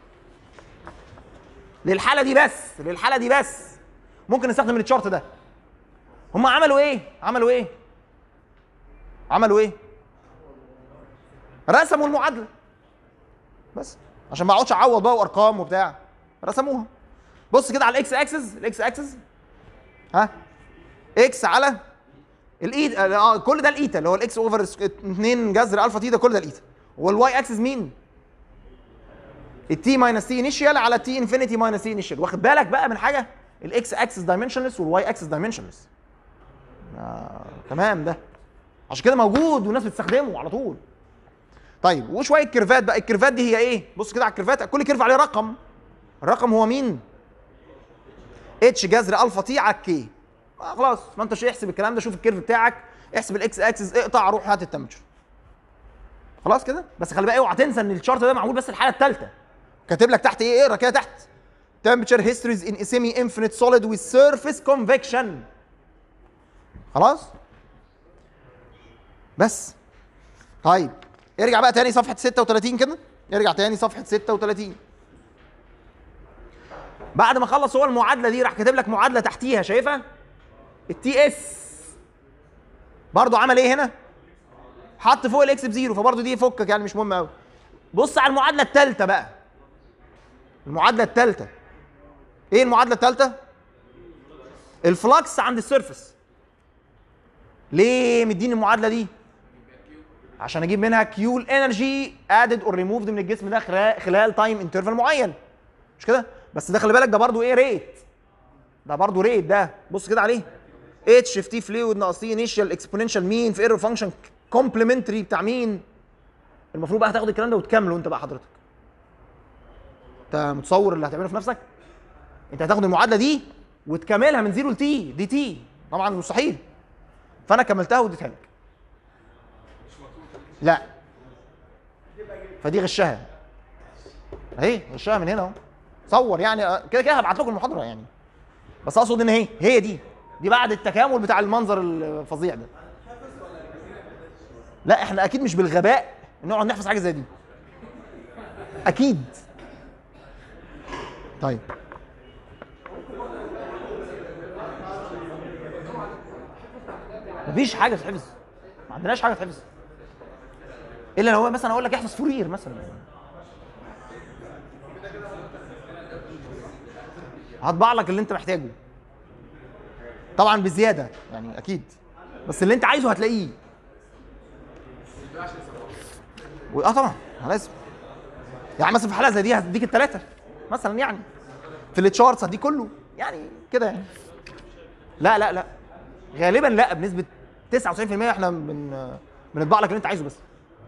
للحاله دي بس للحاله دي بس ممكن نستخدم التشارت ده هم عملوا ايه عملوا ايه عملوا ايه رسموا المعادله بس عشان ما اقعدش اعوض بقى وارقام وبتاع رسموها بص كده على الاكس اكسس الاكس اكسس ها اكس على الايد اه كل ده الايتا اللي هو الاكس اوفر 2 جذر الفا تي ده كل ده الايتا والواي اكسس مين التي ماينس تي انيشال على تي انفينيتي ماينس تي انيشال واخد بالك بقى من حاجه الاكس اكسس دايمنشنلس والواي اكسس دايمنشنلس آه تمام ده عشان كده موجود والناس بتستخدمه على طول طيب وشويه كيرفات بقى الكيرفات دي هي ايه بص كده على الكيرفات كل كيرف عليه رقم الرقم هو مين اتش جذر الفا تي على الكي آه خلاص ما انتش احسب الكلام ده شوف الكيرف بتاعك احسب الاكس اكسس اقطع روح هات التمبرتشر خلاص كده بس خلي بالك اوعى تنسى ان الشارت ده معمول بس الحاله الثالثه كاتب لك تحت ايه اقرا كده تحت temperature histories in a semi infinite solid with surface convection خلاص بس طيب ارجع بقى تاني صفحه 36 كده ارجع تاني صفحه 36 بعد ما خلص هو المعادله دي راح كاتب لك معادله تحتيها شايفها التي اس برضه عمل ايه هنا حط فوق الاكس بزيرو فبرضه دي فكك يعني مش مهم قوي بص على المعادله الثالثه بقى المعادله الثالثه ايه المعادله الثالثه الفلكس عند السيرفس ليه مديني المعادله دي عشان اجيب منها كيو الانرجي ادد اور ريموفد من الجسم ده خلال خلال تايم انترفال معين مش كده بس ده خلي بالك ده برضو ايه ريت ده برضو ريت ده بص كده عليه اتش في تي فلويد ناقص تي انيشال اكسبوننشال مين في ايرور فانكشن كومبلمنتري بتاع مين المفروض بقى هتاخد الكلام ده وتكمله انت بقى حضرتك انت متصور اللي هتعمله في نفسك انت هتاخد المعادله دي وتكملها من زيرو لتي دي تي طبعا مستحيل فانا كملتها واديتها لك لا فدي غشها اهي غشها من هنا اهو صور يعني اه، كده كده هبعت لكم المحاضره يعني بس اقصد ان هي هي دي دي بعد التكامل بتاع المنظر الفظيع ده لا احنا اكيد مش بالغباء نقعد نحفظ حاجه زي دي اكيد طيب مفيش حاجه تتحفظ ما عندناش حاجه تتحفظ الا لو مثلا اقول لك احفظ فورير مثلا هطبع لك اللي انت محتاجه طبعا بزياده يعني اكيد بس اللي انت عايزه هتلاقيه و- اه طبعا لازم يعني مثلا في حلقه زي دي هديك الثلاثه مثلا يعني في التشارتس هديك كله يعني كده يعني لا لا لا غالبا لا بنسبه 99% احنا بن بنطبع لك اللي انت عايزه بس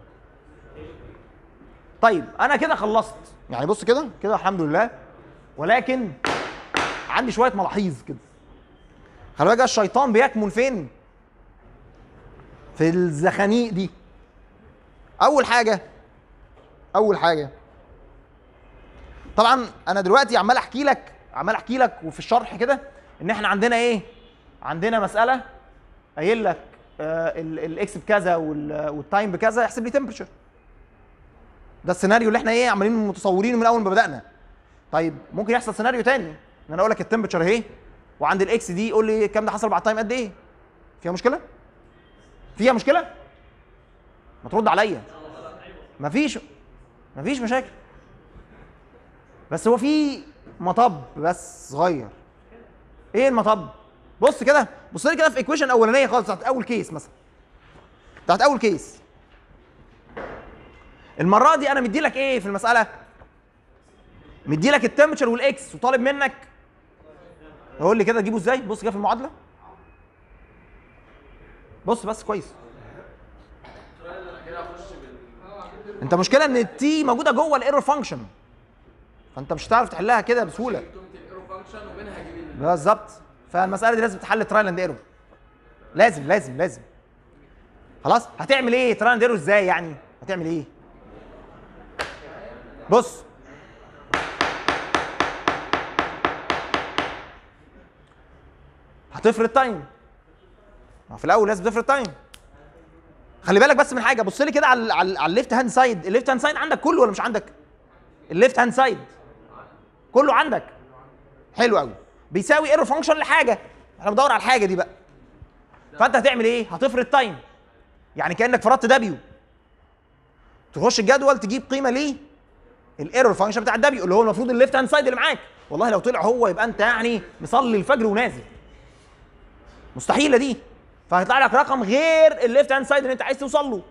طيب انا كده خلصت يعني بص كده كده الحمد لله ولكن عندي شويه ملاحظ كده خلي بالك بقى الشيطان بيكمن فين في الزخانيق دي اول حاجه اول حاجه طبعا انا دلوقتي عمال احكي لك عمال احكي لك وفي الشرح كده ان احنا عندنا ايه عندنا مساله قايل لك آه الاكس بكذا وال- والتايم بكذا يحسب لي تمبرتشر ده السيناريو اللي احنا ايه عمالين متصورينه من اول ما بدانا طيب ممكن يحصل سيناريو تاني ان انا اقول لك التمبرتشر اهي وعند الاكس دي قول لي الكلام ده حصل بعد تايم قد ايه فيها مشكله فيها مشكله ما ترد عليا مفيش مفيش مشاكل بس هو في مطب بس صغير ايه المطب بص كده بص لي كده في ايكويشن اولانيه خالص بتاعت اول كيس مثلا بتاعت اول كيس المره دي انا مدي لك ايه في المساله مدي لك التمبرتشر والاكس وطالب منك قول لي كده تجيبه ازاي بص كده في المعادله بص بس كويس كده اخش بال انت مشكله ان التي موجوده جوه الايرور فانكشن فانت مش هتعرف تحلها كده بسهوله قيمه الايرو فانكشن وبينها هجيب ال- بالظبط فالمساله دي لازم تحل ترايل اند ايرور لازم لازم لازم خلاص هتعمل ايه ترايل اند ايرور ازاي يعني هتعمل ايه بص هتفرض تايم ما في الاول لازم تفرض تايم خلي بالك بس من حاجه بص لي كده على على على الليفت هاند سايد الليفت هاند سايد عندك كله ولا مش عندك الليفت هاند سايد كله عندك حلو قوي بيساوي ايرور فانكشن لحاجه احنا بندور على الحاجه دي بقى فانت هتعمل ايه هتفرض تايم يعني كانك فرضت دبليو تخش الجدول تجيب قيمه ليه الايرور فانكشن بتاع الدبليو اللي هو المفروض الليفت هاند سايد اللي معاك والله لو طلع هو يبقى انت يعني مصلي الفجر ونازل مستحيله دي فهيطلع لك رقم غير الليفت هاند سايد اللي انت عايز توصل له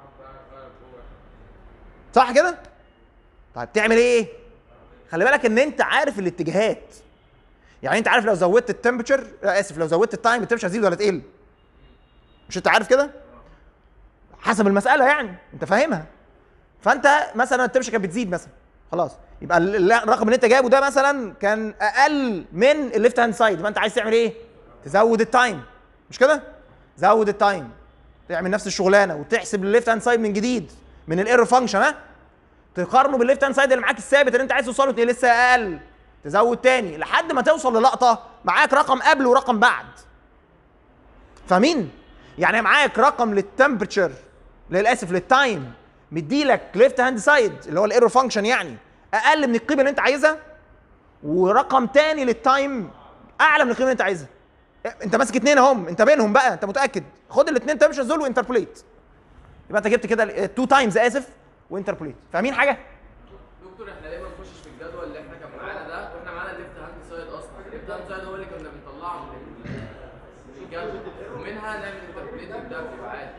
صح كده طيب تعمل ايه خلي بالك ان انت عارف الاتجاهات يعني انت عارف لو زودت التمبرتشر اسف لو زودت التايم التمبرتشر هتزيد ولا تقل مش انت عارف كده حسب المساله يعني انت فاهمها فانت مثلا التمبرتشر كانت بتزيد مثلا خلاص يبقى ال- ال- الرقم اللي انت جايبه ده مثلا كان اقل من الليفت هاند سايد يبقى انت عايز تعمل ايه تزود التايم مش كده زود التايم تعمل نفس الشغلانه وتحسب الليفت هاند سايد من جديد من الايرور فانكشن ها تقارنه بالليفت هاند سايد اللي معاك الثابت اللي انت عايز توصله تلاقيه لسه اقل تزود تاني لحد ما توصل للقطه معاك رقم قبل ورقم بعد فاهمين يعني معاك رقم للتمبرتشر للاسف للتايم مديلك ليفت هاند سايد اللي هو الايرور فانكشن يعني اقل من القيمه اللي انت عايزها ورقم تاني للتايم اعلى من القيمه اللي انت عايزها انت ماسك اتنين اهم انت بينهم بقى انت متاكد خد الاثنين تمشي دول وانتربوليت يبقى انت جبت كده تو تايمز اسف وانتربوليت فاهمين حاجه دكتور احنا ليه ما نخشش في الجدول اللي احنا كان معانا ده واحنا معانا الليفت هاند سايد اصلا الليفت هاند سايد هو اللي كنا بنطلعه من ال- من الجدول ومنها نعمل انتربريت ده بيبقى عادي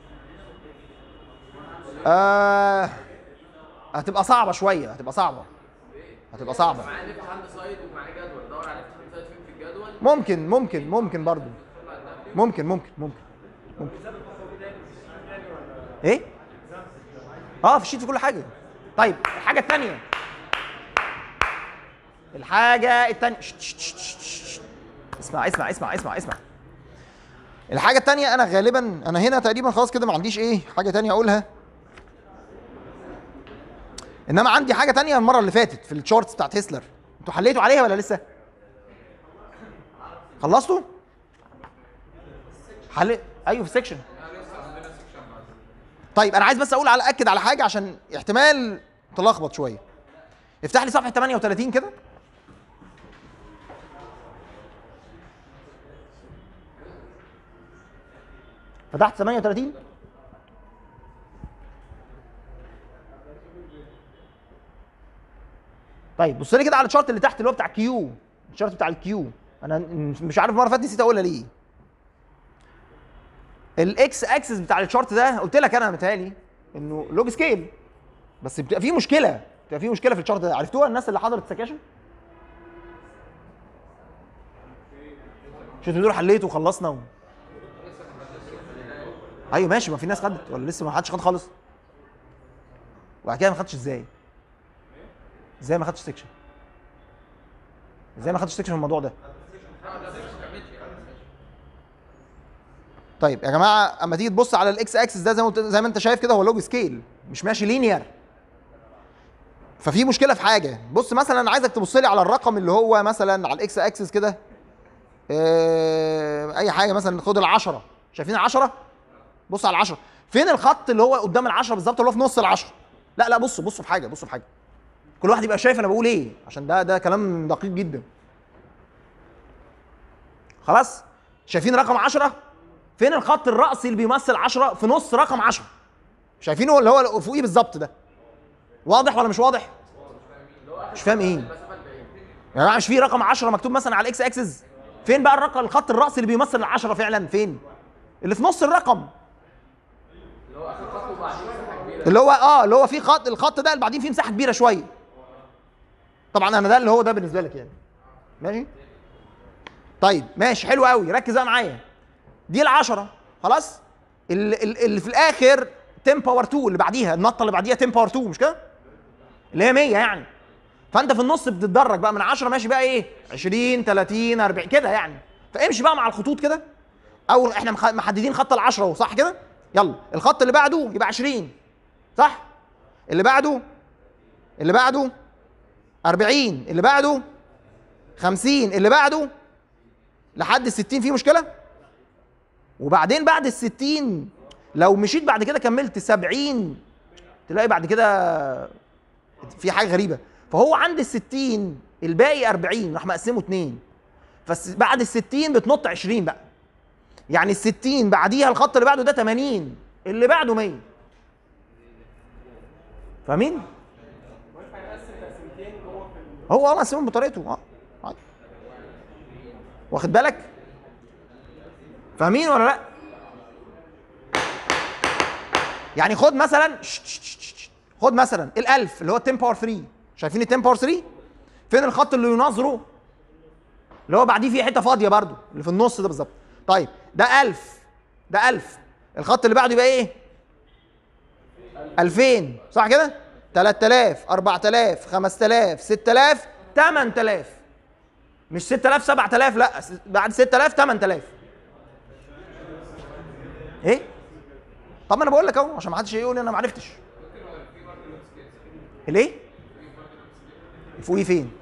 آه هتبقى صعبه شويه هتبقى صعبه هتبقى صعبه معانا ليفت هاند سايد ومعانا جدول دور على ليفت هاند سايد فين في الجدول ممكن ممكن ممكن برضو ممكن ممكن ممكن ممكن ايه اه في الشيت في كل حاجه طيب الحاجه الثانيه الحاجه الثانيه اسمع اسمع اسمع اسمع اسمع الحاجه الثانيه انا غالبا انا هنا تقريبا خلاص كده ما عنديش ايه حاجه تانية اقولها انما عندي حاجه تانية المره اللي فاتت في الشورتس بتاعت هيسلر انتوا حليتوا عليها ولا لسه خلصتوا حل ايوه في السكشن طيب انا عايز بس اقول على اكد على حاجه عشان احتمال تلخبط شويه افتح لي صفحه 38 كده فتحت 38 طيب بص لي كده على الشارت اللي تحت اللي هو بتاع كيو الشارت بتاع الكيو انا مش عارف المره اللي فاتت نسيت اقولها ليه الاكس اكسس بتاع الشارت ده قلت لك انا متهيألي انه لوج سكيل بس بتبقى في مشكله بتبقى في مشكله في الشارت ده عرفتوها الناس اللي حضرت السكاشن شفتوا دول حليته وخلصنا و... ايوه ماشي ما في ناس خدت ولا لسه ما حدش خد خالص وبعد كده ما خدش ازاي ازاي ما خدتش سكشن ازاي ما خدتش سكشن في الموضوع ده طيب يا جماعه اما تيجي تبص على الاكس اكسس ده زي ما قلت- زي ما انت شايف كده هو لوج سكيل مش ماشي لينير ففي مشكله في حاجه بص مثلا انا عايزك تبص لي على الرقم اللي هو مثلا على الاكس اكسس كده آه، اي حاجه مثلا خد ال10 شايفين ال10 بص على ال10 فين الخط اللي هو قدام ال10 بالظبط اللي هو في نص ال10 لا لا بصوا بصوا في حاجه بصوا في حاجه كل واحد يبقى شايف انا بقول ايه عشان ده ده كلام دقيق جدا خلاص شايفين رقم 10 فين الخط الرأسي اللي بيمثل 10 في نص رقم 10 شايفينه اللي هو فوقيه بالظبط ده واضح ولا مش واضح مش فاهم ايه يا جماعه مش في رقم 10 مكتوب مثلا على الاكس اكسس فين بقى الرقم الخط الرأسي اللي بيمثل ال 10 فعلا فين اللي في نص الرقم اللي هو اخر خط وبعدين مساحه كبيره اللي هو اه اللي هو في خط الخط ده اللي بعدين فيه مساحه كبيره شويه طبعا انا ده اللي هو ده بالنسبه لك يعني ماشي طيب ماشي حلو قوي ركز بقى معايا دي العشرة خلاص اللي, اللي في الاخر 10 باور 2 اللي بعديها النطه اللي بعديها 10 باور 2 مش كده اللي هي 100 يعني فانت في النص بتتدرج بقى من 10 ماشي بقى ايه 20 30 40 كده يعني فامشي بقى مع الخطوط كده او احنا مخ- محددين خط ال10 اهو صح كده يلا الخط اللي بعده يبقى 20 صح اللي بعده اللي بعده 40 اللي بعده 50 اللي بعده لحد ال 60 في مشكله وبعدين بعد ال 60 لو مشيت بعد كده كملت 70 تلاقي بعد كده في حاجه غريبه فهو عند ال 60 الباقي 40 راح مقسمه اتنين فبعد ال 60 بتنط 20 بقى يعني ال 60 بعديها الخط اللي بعده ده 80 اللي بعده 100 فاهمين؟ وينفع يقسم تقسيمتين جوه في ال- هو اه مقسمهم بطريقته اه عادي. واخد بالك؟ فاهمين ولا لا؟ يعني خد مثلا شت- شت- شت- شت. خد مثلا ال1000 اللي هو 10 باور 3 شايفين ال 10 باور 3 فين الخط اللي يناظره اللي هو بعديه فيه حته فاضيه برضو اللي في النص ده بالظبط طيب ده 1000 ده 1000 الخط اللي بعده يبقى ايه 2000 صح كده 3000 4000 5000 6000 8000 مش 6000 7000 لا س- بعد 6000 8000 ايه طب ما انا بقول لك اهو عشان ما حدش يقول انا ما عرفتش ليه فوقيه فين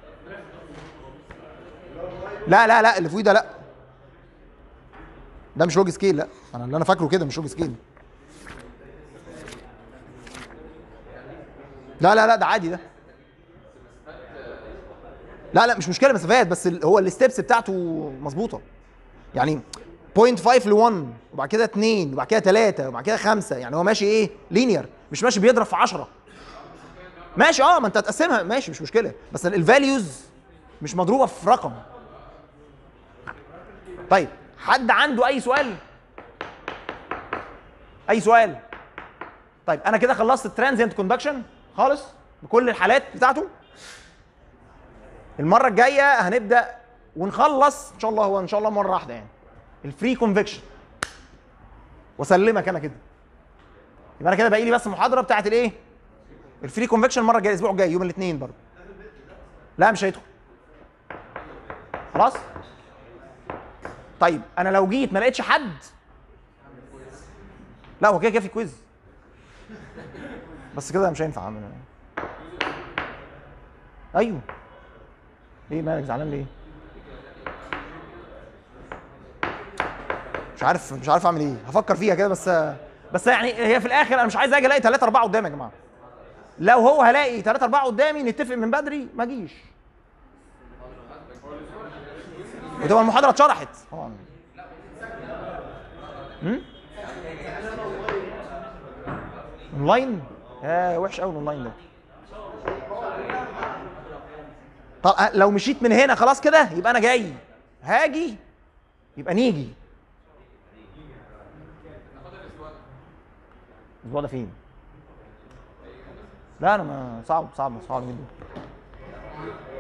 لا لا لا اللي فوقيه ده لا ده مش لوج سكيل لا انا اللي انا فاكره كده مش لوج سكيل لا لا لا ده عادي ده لا لا مش مشكله مسافات بس ال- هو الستبس بتاعته مظبوطه يعني 0.5 ل 1 وبعد كده 2 وبعد كده 3 وبعد كده 5 يعني هو ماشي ايه لينير مش ماشي بيضرب في 10 ماشي اه ما انت هتقسمها ماشي مش مشكله بس الفاليوز مش مضروبه في رقم طيب حد عنده اي سؤال اي سؤال طيب انا كده خلصت الترانزيانت كوندكشن خالص بكل الحالات بتاعته المره الجايه هنبدا ونخلص ان شاء الله هو ان شاء الله مره واحده يعني الفري كونفكشن واسلمك انا كده يبقى انا كده باقي لي بس المحاضره بتاعت الايه الفري كونفكشن المره الجايه الاسبوع الجاي يوم الاثنين برضه لا مش هيدخل خلاص طيب انا لو جيت ما لقيتش حد لا هو كده كده في كويز بس كده مش هينفع اعمل ايوه ايه مالك زعلان ليه مش عارف مش عارف اعمل ايه هفكر فيها كده بس بس يعني هي في الاخر انا مش عايز اجي الاقي ثلاثة أربعة قدامي يا جماعه لو هو هلاقي ثلاثة أربعة قدامي نتفق من بدري ما اجيش وتبقى المحاضرة اتشرحت طبعا هم؟ اونلاين يا وحش قوي الاونلاين ده طب أه، لو مشيت من هنا خلاص كده يبقى انا جاي هاجي يبقى نيجي الاسبوع ده فين؟ لا انا ما صعب صعب صعب جدا